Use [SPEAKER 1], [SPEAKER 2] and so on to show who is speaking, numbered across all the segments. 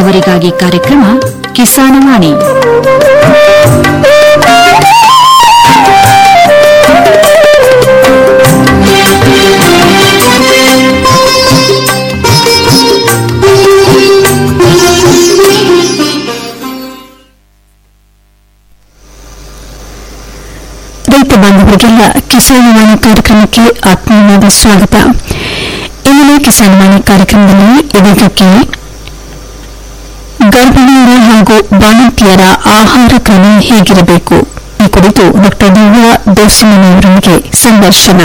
[SPEAKER 1] ಬಾಂಧವರಿಗಾಗಿ ಕಾರ್ಯಕ್ರಮ ಕಿಸಾನವಾಣಿ
[SPEAKER 2] ರೈತ ಬಾಂಧವರಿಗೆಲ್ಲ ಕಿಸಾನವಾಣಿ ಕಾರ್ಯಕ್ರಮಕ್ಕೆ ಆತ್ಮೀಯವಾದ ಸ್ವಾಗತ ಇಂದಿನ ಕಿಸಾನವಾಣಿ ಕಾರ್ಯಕ್ರಮದಲ್ಲಿ ಇದೀಗ ಕೇಳಿ ಗರ್ಭಿಣಿಯರ ಹಾಗೂ ಬಾಣಂತಿಯರ ಆಹಾರ ಕ್ರಮ ಹೇಗಿರಬೇಕು ಈ ಕುರಿತು ಡಾ ದಿವ್ಯಾ ದೋಸಮನಿಯವರೊಂದಿಗೆ ಸಂದರ್ಶನ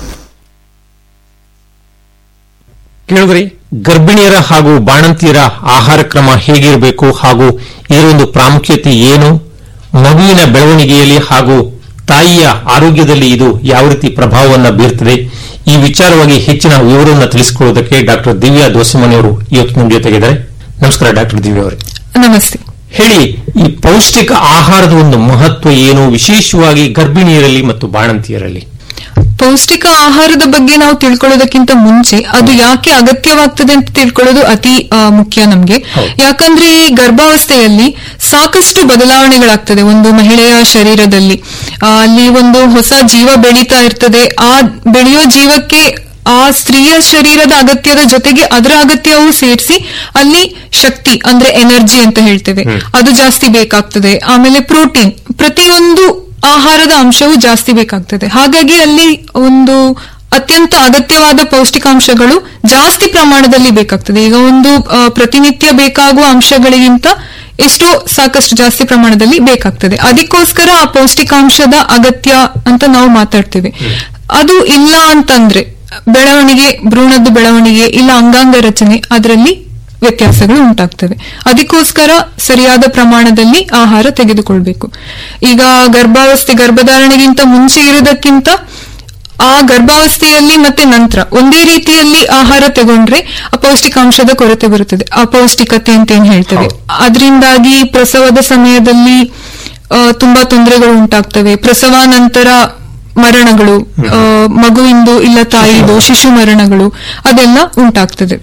[SPEAKER 3] ಕೇಳಿದ್ರಿ ಗರ್ಭಿಣಿಯರ ಹಾಗೂ ಬಾಣಂತಿಯರ ಆಹಾರ ಕ್ರಮ ಹೇಗಿರಬೇಕು ಹಾಗೂ ಇದರ ಒಂದು ಪ್ರಾಮುಖ್ಯತೆ ಏನು ಮಗುವಿನ ಬೆಳವಣಿಗೆಯಲ್ಲಿ ಹಾಗೂ ತಾಯಿಯ ಆರೋಗ್ಯದಲ್ಲಿ ಇದು ಯಾವ ರೀತಿ ಪ್ರಭಾವವನ್ನು ಬೀರುತ್ತದೆ ಈ ವಿಚಾರವಾಗಿ ಹೆಚ್ಚಿನ ವಿವರವನ್ನು ತಿಳಿಸಿಕೊಳ್ಳುವುದಕ್ಕೆ ಡಾಕ್ಟರ್ ದಿವ್ಯಾ ದೋಸಮನಿಯವರು ಇವತ್ತು ನಮ್ಮ ಜೊತೆಗಿದ್ದಾರೆ ನಮಸ್ಕಾರ ಡಾಕ್ಟರ್ ದಿವ್ಯಾ ಅವರೇ
[SPEAKER 4] ನಮಸ್ತೆ
[SPEAKER 3] ಹೇಳಿ ಈ ಪೌಷ್ಟಿಕ ಆಹಾರದ ಒಂದು ಮಹತ್ವ ಏನು ವಿಶೇಷವಾಗಿ ಗರ್ಭಿಣಿಯರಲ್ಲಿ ಮತ್ತು ಬಾಣಂತಿಯರಲ್ಲಿ
[SPEAKER 4] ಪೌಷ್ಟಿಕ ಆಹಾರದ ಬಗ್ಗೆ ನಾವು ತಿಳ್ಕೊಳ್ಳೋದಕ್ಕಿಂತ ಮುಂಚೆ ಅದು ಯಾಕೆ ಅಗತ್ಯವಾಗ್ತದೆ ಅಂತ ತಿಳ್ಕೊಳ್ಳೋದು ಅತಿ ಆ, ಮುಖ್ಯ ನಮ್ಗೆ
[SPEAKER 3] ಹೌದು.
[SPEAKER 4] ಯಾಕಂದ್ರೆ ಈ ಗರ್ಭಾವಸ್ಥೆಯಲ್ಲಿ ಸಾಕಷ್ಟು ಬದಲಾವಣೆಗಳಾಗ್ತದೆ ಒಂದು ಮಹಿಳೆಯ ಶರೀರದಲ್ಲಿ ಆ, ಅಲ್ಲಿ ಒಂದು ಹೊಸ ಜೀವ ಬೆಳೀತಾ ಇರ್ತದೆ ಆ ಬೆಳೆಯೋ ಜೀವಕ್ಕೆ ಆ ಸ್ತ್ರೀಯ ಶರೀರದ ಅಗತ್ಯದ ಜೊತೆಗೆ ಅದರ ಅಗತ್ಯವೂ ಸೇರಿಸಿ ಅಲ್ಲಿ ಶಕ್ತಿ ಅಂದ್ರೆ ಎನರ್ಜಿ ಅಂತ ಹೇಳ್ತೇವೆ ಅದು ಜಾಸ್ತಿ ಬೇಕಾಗ್ತದೆ ಆಮೇಲೆ ಪ್ರೋಟೀನ್ ಪ್ರತಿಯೊಂದು ಆಹಾರದ ಅಂಶವು ಜಾಸ್ತಿ ಬೇಕಾಗ್ತದೆ ಹಾಗಾಗಿ ಅಲ್ಲಿ ಒಂದು ಅತ್ಯಂತ ಅಗತ್ಯವಾದ ಪೌಷ್ಟಿಕಾಂಶಗಳು ಜಾಸ್ತಿ ಪ್ರಮಾಣದಲ್ಲಿ ಬೇಕಾಗ್ತದೆ ಈಗ ಒಂದು ಆ, ಪ್ರತಿನಿತ್ಯ ಬೇಕಾಗುವ ಅಂಶಗಳಿಗಿಂತ ಎಷ್ಟೋ ಸಾಕಷ್ಟು ಜಾಸ್ತಿ ಪ್ರಮಾಣದಲ್ಲಿ ಬೇಕಾಗ್ತದೆ ಅದಕ್ಕೋಸ್ಕರ ಆ ಪೌಷ್ಟಿಕಾಂಶದ ಅಗತ್ಯ ಅಂತ ನಾವು ಮಾತಾಡ್ತೇವೆ ಅದು ಇಲ್ಲ ಅಂತಂದ್ರೆ ಬೆಳವಣಿಗೆ ಭ್ರೂಣದ ಬೆಳವಣಿಗೆ ಇಲ್ಲ ಅಂಗಾಂಗ ರಚನೆ ಅದರಲ್ಲಿ ವ್ಯತ್ಯಾಸಗಳು ಉಂಟಾಗ್ತವೆ ಅದಕ್ಕೋಸ್ಕರ ಸರಿಯಾದ ಪ್ರಮಾಣದಲ್ಲಿ ಆಹಾರ ತೆಗೆದುಕೊಳ್ಬೇಕು ಈಗ ಗರ್ಭಾವಸ್ಥೆ ಗರ್ಭಧಾರಣೆಗಿಂತ ಮುಂಚೆ ಇರುವುದಕ್ಕಿಂತ ಆ ಗರ್ಭಾವಸ್ಥೆಯಲ್ಲಿ ಮತ್ತೆ ನಂತರ ಒಂದೇ ರೀತಿಯಲ್ಲಿ ಆಹಾರ ತಗೊಂಡ್ರೆ ಅಪೌಷ್ಟಿಕಾಂಶದ ಕೊರತೆ ಬರುತ್ತದೆ ಅಪೌಷ್ಟಿಕತೆ ಅಂತ ಏನ್ ಹೇಳ್ತೇವೆ ಅದರಿಂದಾಗಿ ಪ್ರಸವದ ಸಮಯದಲ್ಲಿ ಆ, ತುಂಬಾ ತೊಂದರೆಗಳು ಉಂಟಾಗ್ತವೆ ಪ್ರಸವ ನಂತರ ಮರಣಗಳು ಆ, ಮಗುವಿಂದು ಇಲ್ಲ ತಾಯಿದು ಶಿಶು ಮರಣಗಳು ಅದೆಲ್ಲ ಉಂಟಾಗ್ತದೆ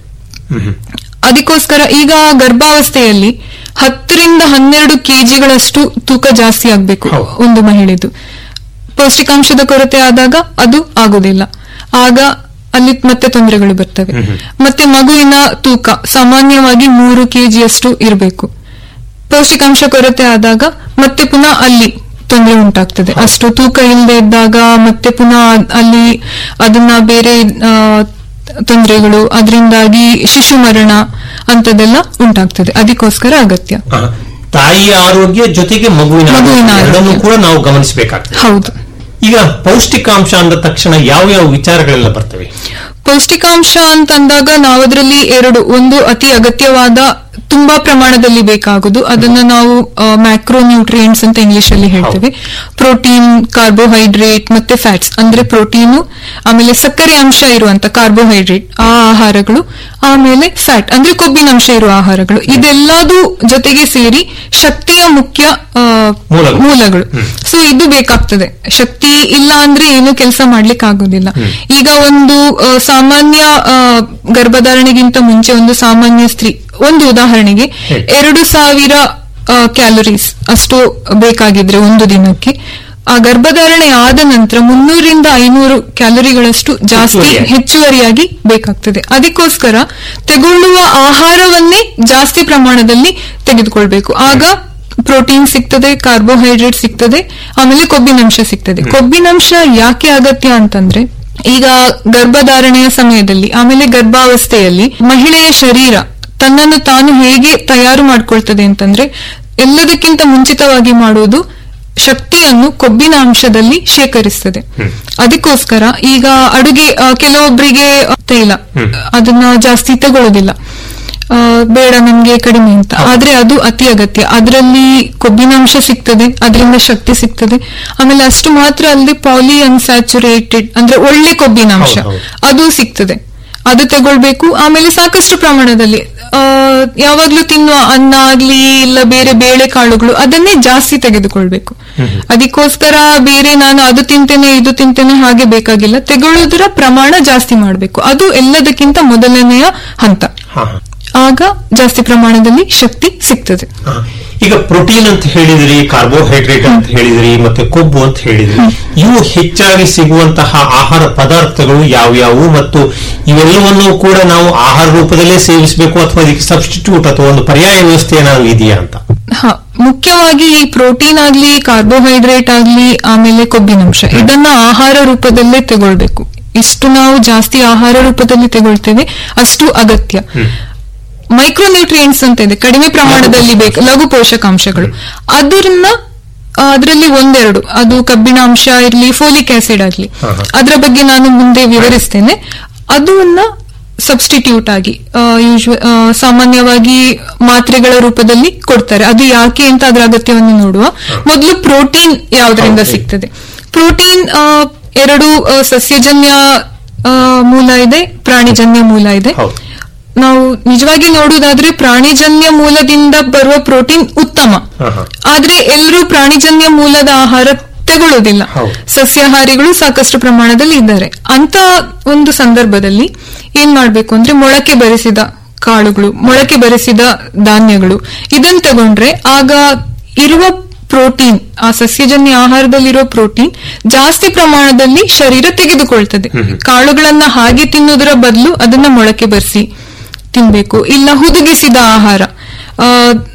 [SPEAKER 4] ಅದಕ್ಕೋಸ್ಕರ ಈಗ ಗರ್ಭಾವಸ್ಥೆಯಲ್ಲಿ ಹತ್ತರಿಂದ ಹನ್ನೆರಡು ಕೆಜಿಗಳಷ್ಟು ತೂಕ ಜಾಸ್ತಿ ಆಗ್ಬೇಕು
[SPEAKER 3] ಹೌದು.
[SPEAKER 4] ಒಂದು ಮಹಿಳೆದು ಪೌಷ್ಟಿಕಾಂಶದ ಕೊರತೆ ಆದಾಗ ಅದು ಆಗುದಿಲ್ಲ ಆಗ ಅಲ್ಲಿ ಮತ್ತೆ ತೊಂದರೆಗಳು ಬರ್ತವೆ ಮತ್ತೆ ಮಗುವಿನ ತೂಕ ಸಾಮಾನ್ಯವಾಗಿ ಮೂರು ಕೆಜಿಯಷ್ಟು ಇರಬೇಕು ಪೌಷ್ಟಿಕಾಂಶ ಕೊರತೆ ಆದಾಗ ಮತ್ತೆ ಪುನಃ ಅಲ್ಲಿ ತೊಂದರೆ ಉಂಟಾಗ್ತದೆ ಅಷ್ಟು ತೂಕ ಇಲ್ಲದೆ ಇದ್ದಾಗ ಮತ್ತೆ ಪುನಃ ಅಲ್ಲಿ ಅದನ್ನ ಬೇರೆ ಆ, ತೊಂದರೆಗಳು ಅದರಿಂದಾಗಿ ಶಿಶು ಮರಣ ಅಂತದೆಲ್ಲ ಉಂಟಾಗ್ತದೆ ಅದಕ್ಕೋಸ್ಕರ ಅಗತ್ಯ
[SPEAKER 3] ಆ, ತಾಯಿಯ ಆರೋಗ್ಯ ಜೊತೆಗೆ ಮಗುವಿನ
[SPEAKER 4] ಮಗುವಿನ
[SPEAKER 3] ಆರೋಗ್ಯ ಎರಡನ್ನೂ
[SPEAKER 4] ಆರೋಗ್ಯ.
[SPEAKER 3] ಕೂಡ ನಾವು ಗಮನಿಸಬೇಕಾಗ್ತದೆ
[SPEAKER 4] ಹೌದು
[SPEAKER 3] ಈಗ ಪೌಷ್ಟಿಕಾಂಶ ಅಂದ ತಕ್ಷಣ ಯಾವ ಯಾವ ವಿಚಾರಗಳೆಲ್ಲ ಬರ್ತವೆ
[SPEAKER 4] ಪೌಷ್ಟಿಕಾಂಶ ಅಂತಂದಾಗ ನಾವು ಅದರಲ್ಲಿ ಎರಡು ಒಂದು ಅತಿ ಅಗತ್ಯವಾದ ತುಂಬಾ ಪ್ರಮಾಣದಲ್ಲಿ ಬೇಕಾಗುದು ಅದನ್ನ ನಾವು ಮ್ಯಾಕ್ರೋ ನ್ಯೂಟ್ರಿಯೆಂಟ್ಸ್ ಅಂತ ಇಂಗ್ಲಿಷ್ ಅಲ್ಲಿ ಹೇಳ್ತೇವೆ ಪ್ರೋಟೀನ್ ಕಾರ್ಬೋಹೈಡ್ರೇಟ್ ಮತ್ತೆ ಫ್ಯಾಟ್ಸ್ ಅಂದ್ರೆ ಪ್ರೋಟೀನು ಆಮೇಲೆ ಸಕ್ಕರೆ ಅಂಶ ಇರುವಂತ ಕಾರ್ಬೋಹೈಡ್ರೇಟ್ ಆ ಆಹಾರಗಳು ಆಮೇಲೆ ಫ್ಯಾಟ್ ಅಂದ್ರೆ ಕೊಬ್ಬಿನ ಅಂಶ ಇರುವ ಆಹಾರಗಳು ಇದೆಲ್ಲದೂ ಜೊತೆಗೆ ಸೇರಿ ಶಕ್ತಿಯ ಮುಖ್ಯ ಆ,
[SPEAKER 3] ಮೂಲಗಳು.
[SPEAKER 4] ಮೂಲಗಳು ಸೊ ಇದು ಬೇಕಾಗ್ತದೆ ಶಕ್ತಿ ಇಲ್ಲ ಅಂದ್ರೆ ಏನು ಕೆಲಸ ಮಾಡ್ಲಿಕ್ಕೆ ಆಗೋದಿಲ್ಲ ಈಗ ಒಂದು ಆ, ಸಾಮಾನ್ಯ ಆ, ಗರ್ಭಧಾರಣೆಗಿಂತ ಮುಂಚೆ ಒಂದು ಸಾಮಾನ್ಯ ಸ್ತ್ರೀ ಒಂದು ಉದಾಹರಣೆಗೆ
[SPEAKER 3] ಹೇಳಿ.
[SPEAKER 4] ಎರಡು ಸಾವಿರ ಕ್ಯಾಲೋರೀಸ್ ಅಷ್ಟು ಬೇಕಾಗಿದ್ರೆ ಒಂದು ದಿನಕ್ಕೆ ಆ ಗರ್ಭಧಾರಣೆ ಆದ ನಂತರ ಮುನ್ನೂರಿಂದ ಐನೂರು ಕ್ಯಾಲೋರಿಗಳಷ್ಟು ಜಾಸ್ತಿ
[SPEAKER 3] ಹೆಚ್ಚುವರಿಯಾಗಿ.
[SPEAKER 4] ಹೆಚ್ಚುವರಿಯಾಗಿ ಬೇಕಾಗ್ತದೆ ಅದಕ್ಕೋಸ್ಕರ ತಗೊಳ್ಳುವ ಆಹಾರವನ್ನೇ ಜಾಸ್ತಿ ಪ್ರಮಾಣದಲ್ಲಿ ತೆಗೆದುಕೊಳ್ಬೇಕು ಆಗ ಪ್ರೋಟೀನ್ ಸಿಗ್ತದೆ ಕಾರ್ಬೋಹೈಡ್ರೇಟ್ ಸಿಗ್ತದೆ ಆಮೇಲೆ ಕೊಬ್ಬಿನಂಶ ಸಿಗ್ತದೆ ಕೊಬ್ಬಿನಂಶ ಯಾಕೆ ಅಗತ್ಯ ಅಂತಂದ್ರೆ ಈಗ ಗರ್ಭಧಾರಣೆಯ ಸಮಯದಲ್ಲಿ ಆಮೇಲೆ ಗರ್ಭಾವಸ್ಥೆಯಲ್ಲಿ ಮಹಿಳೆಯ ಶರೀರ ತನ್ನನ್ನು ತಾನು ಹೇಗೆ ತಯಾರು ಮಾಡ್ಕೊಳ್ತದೆ ಅಂತಂದ್ರೆ ಎಲ್ಲದಕ್ಕಿಂತ ಮುಂಚಿತವಾಗಿ ಮಾಡುವುದು ಶಕ್ತಿಯನ್ನು ಕೊಬ್ಬಿನ ಅಂಶದಲ್ಲಿ ಶೇಖರಿಸ್ತದೆ ಅದಕ್ಕೋಸ್ಕರ ಈಗ ಅಡುಗೆ ಆ, ಕೆಲವೊಬ್ಬರಿಗೆ ತೈಲ ಅದನ್ನ ಜಾಸ್ತಿ ತಗೊಳ್ಳೋದಿಲ್ಲ ಆ, ಬೇಡ ನಮ್ಗೆ ಕಡಿಮೆ ಅಂತ ಆದ್ರೆ ಅದು ಅತಿ ಅಗತ್ಯ ಅದರಲ್ಲಿ ಕೊಬ್ಬಿನಾಂಶ ಸಿಗ್ತದೆ ಅದರಿಂದ ಶಕ್ತಿ ಸಿಗ್ತದೆ ಆಮೇಲೆ ಅಷ್ಟು ಮಾತ್ರ ಅಲ್ಲದೆ ಪಾಲಿ ಅನ್ಸ್ಯಾಚುರೇಟೆಡ್ ಅಂದ್ರೆ ಒಳ್ಳೆ ಕೊಬ್ಬಿನಾಂಶ
[SPEAKER 3] ಹೌದು, ಹೌದು.
[SPEAKER 4] ಅದು ಸಿಗ್ತದೆ ಅದು ತಗೊಳ್ಬೇಕು ಆಮೇಲೆ ಸಾಕಷ್ಟು ಪ್ರಮಾಣದಲ್ಲಿ ಆ, ಯಾವಾಗ್ಲೂ ತಿನ್ನುವ ಅನ್ನ ಆಗ್ಲಿ ಇಲ್ಲ ಬೇರೆ ಬೇಳೆ ಕಾಳುಗಳು ಅದನ್ನೇ ಜಾಸ್ತಿ ತೆಗೆದುಕೊಳ್ಬೇಕು ಅದಕ್ಕೋಸ್ಕರ ಬೇರೆ ನಾನು ಅದು ತಿಂತೇನೆ ಇದು ತಿಂತೇನೆ ಹಾಗೆ ಬೇಕಾಗಿಲ್ಲ ತೆಗೊಳ್ಳೋದರ ಪ್ರಮಾಣ ಜಾಸ್ತಿ ಮಾಡಬೇಕು ಅದು ಎಲ್ಲದಕ್ಕಿಂತ ಮೊದಲನೆಯ ಹಂತ
[SPEAKER 3] ಹಾ ಹಾ.
[SPEAKER 4] ಆಗ ಜಾಸ್ತಿ ಪ್ರಮಾಣದಲ್ಲಿ ಶಕ್ತಿ ಸಿಗ್ತದೆ
[SPEAKER 3] ಹ. ಈಗ ಪ್ರೋಟೀನ್ ಅಂತ ಹೇಳಿದ್ರಿ ಕಾರ್ಬೋಹೈಡ್ರೇಟ್ ಅಂತ ಹೇಳಿದ್ರಿ ಮತ್ತೆ ಕೊಬ್ಬು ಅಂತ ಹೇಳಿದ್ರಿ ಇವು ಹೆಚ್ಚಾಗಿ ಸಿಗುವಂತಹ ಆಹಾರ ಪದಾರ್ಥಗಳು ಯಾವ್ಯಾವು ಮತ್ತು ಇವೆಲ್ಲವನ್ನೂ ಕೂಡ ನಾವು ಆಹಾರ ರೂಪದಲ್ಲೇ ಸೇವಿಸಬೇಕು ಅಥವಾ ಇದಕ್ಕೆ ಸಬ್ಸ್ಟಿಟ್ಯೂಟ್ ಅಥವಾ ಒಂದು ಪರ್ಯಾಯ ವ್ಯವಸ್ಥೆ ಏನಾದ್ರು ಇದೆಯಾ ಅಂತ
[SPEAKER 4] ಹ ಮುಖ್ಯವಾಗಿ ಈ ಪ್ರೋಟೀನ್ ಆಗ್ಲಿ ಕಾರ್ಬೋಹೈಡ್ರೇಟ್ ಆಗ್ಲಿ ಆಮೇಲೆ ಕೊಬ್ಬಿನಂಶ ಇದನ್ನ ಆಹಾರ ರೂಪದಲ್ಲೇ ತಗೊಳ್ಬೇಕು ಇಷ್ಟು ನಾವು ಜಾಸ್ತಿ ಆಹಾರ ರೂಪದಲ್ಲಿ ತಗೊಳ್ತೇವೆ ಅಷ್ಟು ಅಗತ್ಯ ಮೈಕ್ರೋನ್ಯೂಟ್ರಿಯೆಂಟ್ಸ್ ಅಂತ ಇದೆ ಕಡಿಮೆ ಪ್ರಮಾಣದಲ್ಲಿ ಬೇಕು ಲಘು ಪೋಷಕಾಂಶಗಳು ಅದನ್ನ ಅದರಲ್ಲಿ ಒಂದೆರಡು ಅದು ಕಬ್ಬಿಣಾಂಶ ಇರ್ಲಿ ಫೋಲಿಕ್ ಆಸಿಡ್ ಆಗ್ಲಿ
[SPEAKER 3] ಹಾ, ಹಾ.
[SPEAKER 4] ಅದರ ಬಗ್ಗೆ ನಾನು ಮುಂದೆ ವಿವರಿಸ್ತೇನೆ ಅದನ್ನ ಸಬ್ಸ್ಟಿಟ್ಯೂಟ್ ಆಗಿ ಆ, ಯೂಶ್ವ- ಆ, ಸಾಮಾನ್ಯವಾಗಿ ಮಾತ್ರೆಗಳ ರೂಪದಲ್ಲಿ ಕೊಡ್ತಾರೆ ಅದು ಯಾಕೆ ಅಂತ ಅದರ ಅಗತ್ಯವನ್ನು ನೋಡುವ ಮೊದಲು ಪ್ರೋಟೀನ್ ಯಾವುದರಿಂದ
[SPEAKER 3] ಹೌದು.
[SPEAKER 4] ಸಿಗ್ತದೆ ಪ್ರೋಟೀನ್ ಆ, ಎರಡು ಆ, ಸಸ್ಯಜನ್ಯ ಆ, ಮೂಲ ಇದೆ ಪ್ರಾಣಿಜನ್ಯ ಮೂಲ ಇದೆ
[SPEAKER 3] ಹೌದು
[SPEAKER 4] ನಾವು ನಿಜವಾಗಿ ನೋಡುವುದಾದ್ರೆ ಪ್ರಾಣಿಜನ್ಯ ಮೂಲದಿಂದ ಬರುವ ಪ್ರೋಟೀನ್ ಉತ್ತಮ
[SPEAKER 3] ಹ, ಹ.
[SPEAKER 4] ಆದ್ರೆ ಎಲ್ಲರೂ ಪ್ರಾಣಿಜನ್ಯ ಮೂಲದ ಆಹಾರ ತಗೊಳ್ಳೋದಿಲ್ಲ
[SPEAKER 3] ಹೌದು.
[SPEAKER 4] ಸಸ್ಯಾಹಾರಿಗಳು ಸಾಕಷ್ಟು ಪ್ರಮಾಣದಲ್ಲಿ ಇದ್ದಾರೆ ಅಂತ ಒಂದು ಸಂದರ್ಭದಲ್ಲಿ ಏನ್ ಮಾಡ್ಬೇಕು ಅಂದ್ರೆ ಮೊಳಕೆ ಬರಿಸಿದ ಕಾಳುಗಳು ಮೊಳಕೆ ಬರಿಸಿದ ಧಾನ್ಯಗಳು ಇದನ್ನ ತಗೊಂಡ್ರೆ ಆಗ ಇರುವ ಪ್ರೋಟೀನ್ ಆ ಸಸ್ಯಜನ್ಯ ಆಹಾರದಲ್ಲಿರೋ ಪ್ರೋಟೀನ್ ಜಾಸ್ತಿ ಪ್ರಮಾಣದಲ್ಲಿ ಶರೀರ ತೆಗೆದುಕೊಳ್ತದೆ ಕಾಳುಗಳನ್ನ ಹಾಗೆ ತಿನ್ನೋದರ ಬದಲು ಅದನ್ನ ಮೊಳಕೆ ಬರಿಸಿ ತಿನ್ಬೇಕು ಇಲ್ಲ ಹುದುಗಿಸಿದ ಆಹಾರ ಆ,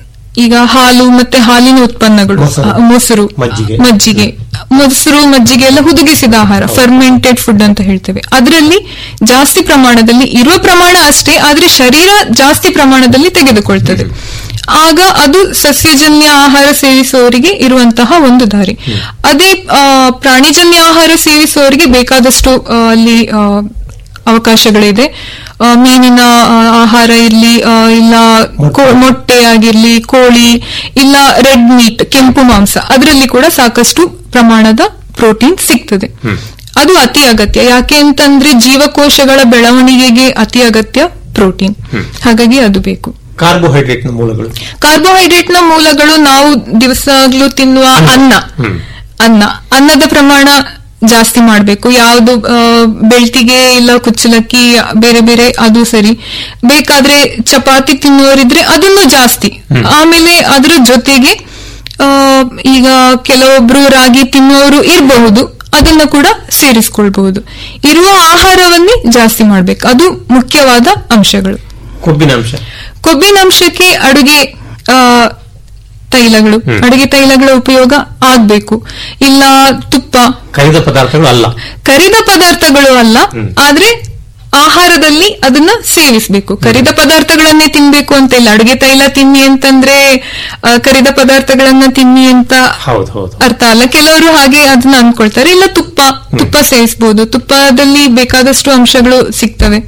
[SPEAKER 4] ಈಗ ಹಾಲು ಮತ್ತೆ ಹಾಲಿನ ಉತ್ಪನ್ನಗಳು
[SPEAKER 3] ಮೊಸರು.
[SPEAKER 4] ಆ, ಮೊಸರು
[SPEAKER 3] ಮಜ್ಜಿಗೆ.
[SPEAKER 4] ಮಜ್ಜಿಗೆ ಮೊಸರು ಮಜ್ಜಿಗೆ ಎಲ್ಲ ಹುದುಗಿಸಿದ ಆಹಾರ ಫರ್ಮೆಂಟೆಡ್ ಫುಡ್ ಅಂತ ಹೇಳ್ತೇವೆ ಅದರಲ್ಲಿ ಜಾಸ್ತಿ ಪ್ರಮಾಣದಲ್ಲಿ ಇರುವ ಪ್ರಮಾಣ ಅಷ್ಟೇ ಆದ್ರೆ ಶರೀರ ಜಾಸ್ತಿ ಪ್ರಮಾಣದಲ್ಲಿ ತೆಗೆದುಕೊಳ್ತದೆ ಆಗ ಅದು ಸಸ್ಯಜನ್ಯ ಆಹಾರ ಸೇವಿಸುವವರಿಗೆ ಇರುವಂತಹ ಒಂದು ದಾರಿ ಅದೇ ಆ, ಪ್ರಾಣಿಜನ್ಯ ಆಹಾರ ಸೇವಿಸುವವರಿಗೆ ಬೇಕಾದಷ್ಟು ಆ, ಅಲ್ಲಿ ಆ, ಅವಕಾಶಗಳಿದೆ ಆ, ಮೀನಿನ ಆ, ಆಹಾರ ಇರ್ಲಿ ಆ, ಇಲ್ಲ ಕೋ- ಮೊಟ್ಟೆ ಆಗಿರ್ಲಿ ಕೋಳಿ ಇಲ್ಲ ರೆಡ್ ಮೀಟ್ ಕೆಂಪು ಮಾಂಸ ಅದರಲ್ಲಿ ಕೂಡ ಸಾಕಷ್ಟು ಪ್ರಮಾಣದ ಪ್ರೋಟೀನ್ ಸಿಗ್ತದೆ ಅದು ಅತಿ ಅಗತ್ಯ ಯಾಕೆ ಅಂತಂದ್ರೆ ಜೀವಕೋಶಗಳ ಬೆಳವಣಿಗೆಗೆ ಅತಿ ಅಗತ್ಯ ಪ್ರೋಟೀನ್ ಹಾಗಾಗಿ ಅದು ಬೇಕು
[SPEAKER 3] ಕಾರ್ಬೋಹೈಡ್ರೇಟ್ ನ ಮೂಲಗಳು
[SPEAKER 4] ಕಾರ್ಬೋಹೈಡ್ರೇಟ್ ನ ಮೂಲಗಳು ನಾವು ದಿವಸಗಳು ತಿನ್ನುವ ಅನ್ನ
[SPEAKER 3] ಹ್ಮ್.
[SPEAKER 4] ಅನ್ನ ಅನ್ನದ ಪ್ರಮಾಣ ಜಾಸ್ತಿ ಮಾಡಬೇಕು ಯಾವುದು ಆ, ಬೆಳ್ತಿಗೆ ಇಲ್ಲ ಕುಚ್ಚಲಕ್ಕಿ ಬೇರೆ ಬೇರೆ ಅದು ಸರಿ ಬೇಕಾದ್ರೆ ಚಪಾತಿ ತಿನ್ನುವರಿದ್ರೆ ಅದನ್ನು ಜಾಸ್ತಿ ಆಮೇಲೆ ಅದರ ಜೊತೆಗೆ ಆ, ಈಗ ಕೆಲವೊಬ್ರು ರಾಗಿ ತಿನ್ನುವವರು ಇರಬಹುದು ಅದನ್ನ ಕೂಡ ಸೇರಿಸ್ಕೊಳ್ಬಹುದು ಇರುವ ಆಹಾರವನ್ನೇ ಜಾಸ್ತಿ ಮಾಡ್ಬೇಕು ಅದು ಮುಖ್ಯವಾದ ಅಂಶಗಳು
[SPEAKER 3] ಕೊಬ್ಬಿನಾಂಶ
[SPEAKER 4] ಕೊಬ್ಬಿನಂಶಕ್ಕೆ ಅಡುಗೆ ಆ, ತೈಲಗಳು ಅಡುಗೆ ತೈಲಗಳ ಉಪಯೋಗ ಆಗ್ಬೇಕು ಇಲ್ಲ ತುಪ್ಪ
[SPEAKER 3] ಕರಿದ ಪದಾರ್ಥಗಳು ಅಲ್ಲ
[SPEAKER 4] ಕರಿದ ಪದಾರ್ಥಗಳು ಅಲ್ಲ ಆದ್ರೆ ಆಹಾರದಲ್ಲಿ ಅದನ್ನ ಸೇವಿಸಬೇಕು ಕರಿದ ಪದಾರ್ಥಗಳನ್ನೇ ತಿನ್ಬೇಕು ಅಂತ ಇಲ್ಲ ಅಡುಗೆ ತೈಲ ತಿನ್ನಿ ಅಂತಂದ್ರೆ ಆ, ಕರಿದ ಪದಾರ್ಥಗಳನ್ನ ತಿನ್ನಿ ಅಂತ
[SPEAKER 3] ಹೌದು ಹೌದು
[SPEAKER 4] ಅರ್ಥ ಅಲ್ಲ ಕೆಲವರು ಹಾಗೆ ಅದನ್ನ ಅನ್ಕೊಳ್ತಾರೆ ಇಲ್ಲ ತುಪ್ಪ ತುಪ್ಪ ಸೇವಿಸಬಹುದು ತುಪ್ಪದಲ್ಲಿ ಬೇಕಾದಷ್ಟು ಅಂಶಗಳು ಸಿಗ್ತವೆ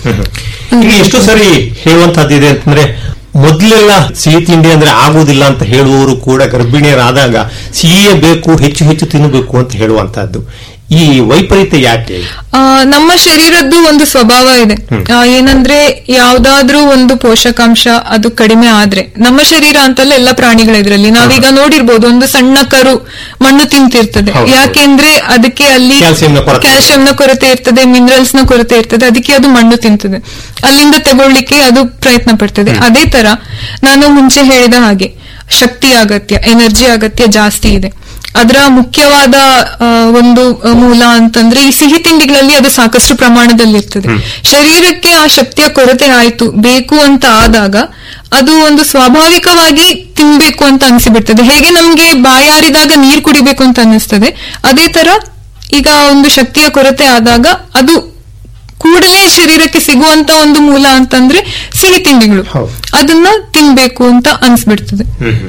[SPEAKER 3] ಈಗ ಎಷ್ಟು ಸರಿ ಹೇಳುವಂತಹದ್ದಿದೆ ಅಂತಂದ್ರೆ ಮೊದಲೆಲ್ಲ ಸಿಹಿ ತಿಂಡಿ ಅಂದ್ರೆ ಆಗುವುದಿಲ್ಲ ಅಂತ ಹೇಳುವವರು ಕೂಡ ಗರ್ಭಿಣಿಯರಾದಾಗ ಸಿಹಿಯೇ ಬೇಕು ಹೆಚ್ಚು ಹೆಚ್ಚು ತಿನ್ನಬೇಕು ಅಂತ ಹೇಳುವಂತಹದ್ದು ಈ ವೈಪರೀತ್ಯ ಯಾಕೆ
[SPEAKER 4] ಆ, ನಮ್ಮ ಶರೀರದ್ದು ಒಂದು ಸ್ವಭಾವ ಇದೆ ಆ, ಏನಂದ್ರೆ ಯಾವ್ದಾದ್ರೂ ಒಂದು ಪೋಷಕಾಂಶ ಅದು ಕಡಿಮೆ ಆದ್ರೆ ನಮ್ಮ ಶರೀರ ಅಂತಲ್ಲ ಎಲ್ಲ ಪ್ರಾಣಿಗಳ ಇದ್ರಲ್ಲಿ ನಾವೀಗ ನೋಡಿರ್ಬೋದು ಒಂದು ಸಣ್ಣ ಕರು ಮಣ್ಣು ತಿಂತಿರ್ತದೆ
[SPEAKER 3] ಹೌದು.
[SPEAKER 4] ಯಾಕೆಂದ್ರೆ ಅದಕ್ಕೆ ಅಲ್ಲಿ
[SPEAKER 3] ಕ್ಯಾಲ್ಸಿಯಂನ ಕೊರತೆ.
[SPEAKER 4] ಕ್ಯಾಲ್ಸಿಯಂನ ಕೊರತೆ ಇರ್ತದೆ ಮಿನರಲ್ಸ್ ನ ಕೊರತೆ ಇರ್ತದೆ ಅದಕ್ಕೆ ಅದು ಮಣ್ಣು ತಿಂತದೆ ಅಲ್ಲಿಂದ ತಗೊಳ್ಳಿಕ್ಕೆ ಅದು ಪ್ರಯತ್ನ ಪಡ್ತದೆ ಅದೇ ತರ ನಾನು ಮುಂಚೆ ಹೇಳಿದ ಹಾಗೆ ಶಕ್ತಿ ಅಗತ್ಯ ಎನರ್ಜಿ ಅಗತ್ಯ ಜಾಸ್ತಿ ಇದೆ ಅದರ ಮುಖ್ಯವಾದ ಆ, ಒಂದು ಆ, ಮೂಲ ಅಂತಂದ್ರೆ ಈ ಸಿಹಿ ತಿಂಡಿಗಳಲ್ಲಿ ಅದು ಸಾಕಷ್ಟು ಪ್ರಮಾಣದಲ್ಲಿ ಇರ್ತದೆ ಶರೀರಕ್ಕೆ ಆ ಶಕ್ತಿಯ ಕೊರತೆ ಆಯ್ತು ಬೇಕು ಅಂತ ಆದಾಗ ಅದು ಒಂದು ಸ್ವಾಭಾವಿಕವಾಗಿ ತಿನ್ಬೇಕು ಅಂತ ಅನಿಸಿಬಿಡ್ತದೆ ಹೇಗೆ ನಮ್ಗೆ ಬಾಯಾರಿದಾಗ ನೀರು ಕುಡಿಬೇಕು ಅಂತ ಅನಿಸ್ತದೆ ಅದೇ ತರ ಈಗ ಒಂದು ಶಕ್ತಿಯ ಕೊರತೆ ಆದಾಗ ಅದು ಕೂಡಲೇ ಶರೀರಕ್ಕೆ ಸಿಗುವಂತ ಒಂದು ಮೂಲ ಅಂತಂದ್ರೆ ಸಿಹಿ ತಿಂಡಿಗಳು
[SPEAKER 3] ಹೌದು.
[SPEAKER 4] ಅದನ್ನ ತಿನ್ಬೇಕು ಅಂತ ಅನ್ಸ್ಬಿಡ್ತದೆ